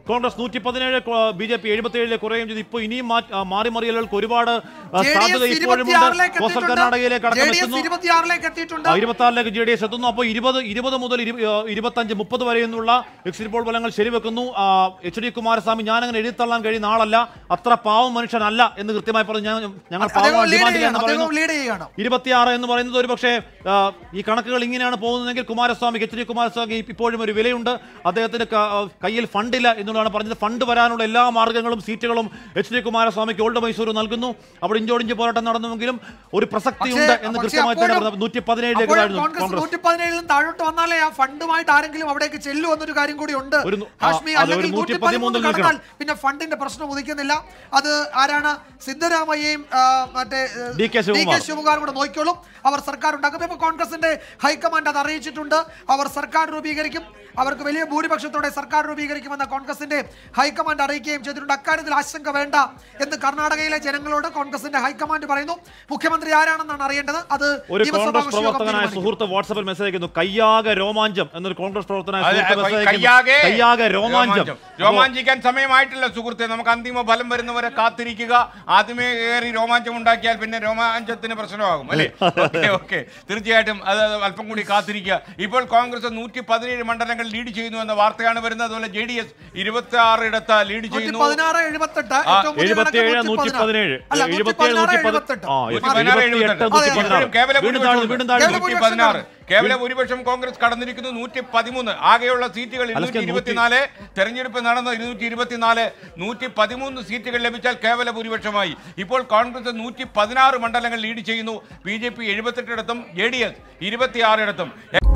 Speaker 3: കോൺഗ്രസ് നൂറ്റി പതിനേഴ് ബി ജെ പി എഴുപത്തി ഏഴിലേക്ക് കുറയുകയും ചെയ്തു ഇപ്പോൾ ഇനിയും മാ- ആ, മാറി മറിയലുകൾക്ക് ഒരുപാട് ആ,
Speaker 2: JDS
Speaker 3: സാധ്യത ഇപ്പോഴും ഉണ്ട്
Speaker 2: ഇരുപത്തിയാറിലേക്ക്
Speaker 3: കോസ്റ്റൽ
Speaker 2: എത്തിയിട്ടുണ്ട്.
Speaker 3: കർണാടകയിലേക്ക് അടക്കം
Speaker 2: JDS
Speaker 3: എത്തുന്നു
Speaker 2: ഇരുപത്തിയാറിലേക്ക് എത്തിയിട്ടുണ്ട്
Speaker 3: ഇരുപത്തി ആറിലേക്ക് ജെ ഡി എസ് എത്തുന്നു അപ്പോൾ ഇരുപത് ഇരുപത് മുതൽ ഇരു- ആ, ഇരുപത്തഞ്ച് മുപ്പത് വരെ എന്നുള്ള എക്സിറ്റ് പോൾ ഫലങ്ങൾ ശരിവെക്കുന്നു ആ, എച്ച് ഡി കുമാരസ്വാമി ഞാൻ അങ്ങനെ എഴുതിത്തള്ളാൻ കഴിയുന്ന ആളല്ല അത്ര പാവം മനുഷ്യനല്ല എന്ന് കൃത്യമായി പറഞ്ഞു ഞാൻ ഞങ്ങൾ
Speaker 2: അദ്ദേഹം
Speaker 3: പാവം
Speaker 2: ലീഡ്
Speaker 3: ഡിമാൻഡ്
Speaker 2: ചെയ്യാണ്
Speaker 3: എന്ന് പറയുന്നു
Speaker 2: അദ്ദേഹം ലീഡ് ചെയ്യുകയാണ്
Speaker 3: ഇരുപത്തിയാറ് എന്ന് പറയുന്നത് ഒരു പക്ഷേ ആ, ഈ കണക്കുകൾ ഇങ്ങനെയാണ് പോകുന്നതെങ്കിൽ കുമാരസ്വാമിക്ക് എച്ച് ഡി കുമാരസ്വാമി ഇപ്പോഴും ഒരു വിലയുണ്ട് അദ്ദേഹത്തിന് ക- ആ, കയ്യിൽ ഫണ്ടില്ല എന്നുള്ളതാണ് പറഞ്ഞത് ഫണ്ട് വരാനുള്ള എല്ലാ മാർഗ്ഗങ്ങളും സീറ്റുകളും എച്ച് ഡി കുമാരസ്വാമിക്ക് ഓൾഡ് മൈസൂർ നൽകുന്നു അവിടെ ഇഞ്ചോടിഞ്ച് പോരാട്ടം നടന്നുവെങ്കിലും ഒരു പ്രസക്തിയുണ്ട്
Speaker 2: പക്ഷേ-
Speaker 3: എന്ന്
Speaker 2: പക്ഷേ
Speaker 3: കൃത്യമായി തന്നെ
Speaker 2: അപ്പോഴും-
Speaker 3: പറഞ്ഞത് നൂറ്റി പതിനേഴിലേക്ക്
Speaker 2: അപ്പോഴും
Speaker 3: താഴ്ന്നു
Speaker 2: കോൺഗ്രസ്
Speaker 3: കോൺഗ്രസ്
Speaker 2: നൂറ്റി പതിനേഴിലും താഴോട്ട് വന്നാലേ ആ ഫണ്ടുമായിട്ട് ആരെങ്കിലും അവിടേക്ക് ചെല്ലു എന്നൊരു കാര്യം കൂടി ഉണ്ട്
Speaker 3: ഒരു നൂ-
Speaker 2: ഹാഷ്മി
Speaker 3: ആ, അതെ,
Speaker 2: അല്ലെങ്കിൽ
Speaker 3: ഒരു
Speaker 2: നൂറ്റി
Speaker 3: 113
Speaker 2: പതിമൂന്ന്
Speaker 3: നിൽക്കണം.
Speaker 2: കടന്നാൽ പിന്നെ ഫണ്ടിന്റെ പ്രശ്നം ഉദിക്കുന്നില്ല അത് ആരാണ് സിദ്ധരാമയ്യയും ആ, മറ്റേ ഏ,
Speaker 3: ഡി കെ ശിവകുമാർ.
Speaker 2: ശിവകുമാറും കൂടെ നോക്കിക്കോളും അവർ സർക്കാർ ഉണ്ടാക്കും ഇപ്പൊ കോൺഗ്രസിന്റെ ഹൈക്കമാൻഡ് അത് അറിയിച്ചിട്ടുണ്ട് അവർ സർക്കാർ രൂപീകരിക്കും അവർക്ക് വലിയ ഭൂരിപക്ഷത്തോടെ സർക്കാർ രൂപീകരിക്കുമെന്ന് കോൺഗ്രസിന്റെ ഹൈക്കമാൻഡ് അറിയിക്കുകയും ചെയ്തിട്ടുണ്ട് അക്കാര്യത്തിൽ ആശങ്ക വേണ്ട എന്ന് കർണാടകയിലെ ജനങ്ങളോട് കോൺഗ്രസിന്റെ ഹൈക്കമാൻഡ് പറയുന്നു മുഖ്യമന്ത്രി ആരാണെന്നാണ് അറിയേണ്ടത് അത്
Speaker 3: ഒരു
Speaker 2: നിയമസഭാ
Speaker 3: കോൺഗ്രസ്
Speaker 2: കക്ഷി യോഗം
Speaker 3: പ്രവർത്തകനായ
Speaker 2: തീരുമാനിക്കും.
Speaker 3: സുഹൃത്ത് വാട്സാപ്പിൽ മെസ്സേജ് അയക്കുന്നു കയ്യാക രോമാഞ്ചം എന്നൊരു കോൺഗ്രസ് പ്രവർത്തകനായ
Speaker 1: അതെ,
Speaker 3: സുഹൃത്ത്
Speaker 1: അതെ,
Speaker 3: മെസ്സേജ്
Speaker 1: കയ്യാകെ
Speaker 3: അയക്കുന്നു കയ്യാക രോമാഞ്ചം അപ്പോ-
Speaker 1: രോമാഞ്ചിക്കാൻ സമയമായിട്ടില്ല സുഹൃത്തെ നമുക്ക് അന്തിമ ഫലം വരുന്നവരെ കാത്തിരിക്കുക ആദ്യമേ കയറി രോമാഞ്ചം ഉണ്ടാക്കിയാൽ പിന്നെ രോമാഞ്ചത്തിന് പ്രശ്നമാകും അല്ലേ ഓക്കെ ഓക്കെ തീർച്ചയായിട്ടും അത് അല്പം കൂടി കാത്തിരിക്കുക ഇപ്പോൾ കോൺഗ്രസ് നൂറ്റി പതിനേഴ് മണ്ഡലങ്ങൾ ലീഡ് ചെയ്യുന്നു എന്ന വാർത്തയാണ് വരുന്നത് അതുപോലെ ജെ ഡി എസ് ഇരുപത്തി ആറ് ഇടത്ത് ലീഡ്
Speaker 2: നൂറ്റി
Speaker 1: ചെയ്യുന്നു
Speaker 2: പതിനാറ് എഴുപത്തെട്ട്
Speaker 1: ആ,
Speaker 2: ഏറ്റവും പുതിയ കണക്ക്
Speaker 3: എഴുപത്തിയേഴ് നൂറ്റി
Speaker 2: നൂറ്റി
Speaker 3: പതിനേഴ്
Speaker 2: അല്ല നൂറ്റി
Speaker 3: എഴുപത്തിയേഴ്
Speaker 2: പതിനാറ്
Speaker 3: നൂറ്റി പതി-
Speaker 2: എഴുപത്തെട്ട്
Speaker 3: ആ,
Speaker 2: മാറി.
Speaker 3: ഇരുപത്തിയെട്ട്
Speaker 1: എഴുപത്തെട്ട്.
Speaker 3: നൂറ്റി
Speaker 1: അതെ,
Speaker 3: പതിനാറ്.
Speaker 1: ഇപ്പോഴും കേവല
Speaker 3: വീണ്ടും താഴ്ന്നു,
Speaker 1: ഭൂരിപക്ഷം
Speaker 3: വീണ്ടും താഴ്ന്നു.
Speaker 2: കേവല
Speaker 1: നൂറ്റി
Speaker 2: ഭൂരിപക്ഷം
Speaker 1: പതിനാറ്
Speaker 2: കാണും.
Speaker 1: കേവല ഭൂരിപക്ഷം കോൺഗ്രസ് കടന്നിരിക്കുന്നു നൂറ്റി പതിമൂന്ന് ആകെയുള്ള സീറ്റുകൾ ഇരുന്നൂറ്റി ഇരുപത്തിനാല് തെരഞ്ഞെടുപ്പ് നടന്ന ഇരുന്നൂറ്റി ഇരുപത്തിനാല് നൂറ്റി പതിമൂന്ന് സീറ്റുകൾ ലഭിച്ചാൽ കേവല ഭൂരിപക്ഷമായി ഇപ്പോൾ കോൺഗ്രസ് നൂറ്റി പതിനാറ് മണ്ഡലങ്ങൾ ലീഡ് ചെയ്യുന്നു ബി ജെ പി എഴുപത്തെട്ടിടത്തും ജെ ഡി എസ് ഇരുപത്തിയാറിടത്തും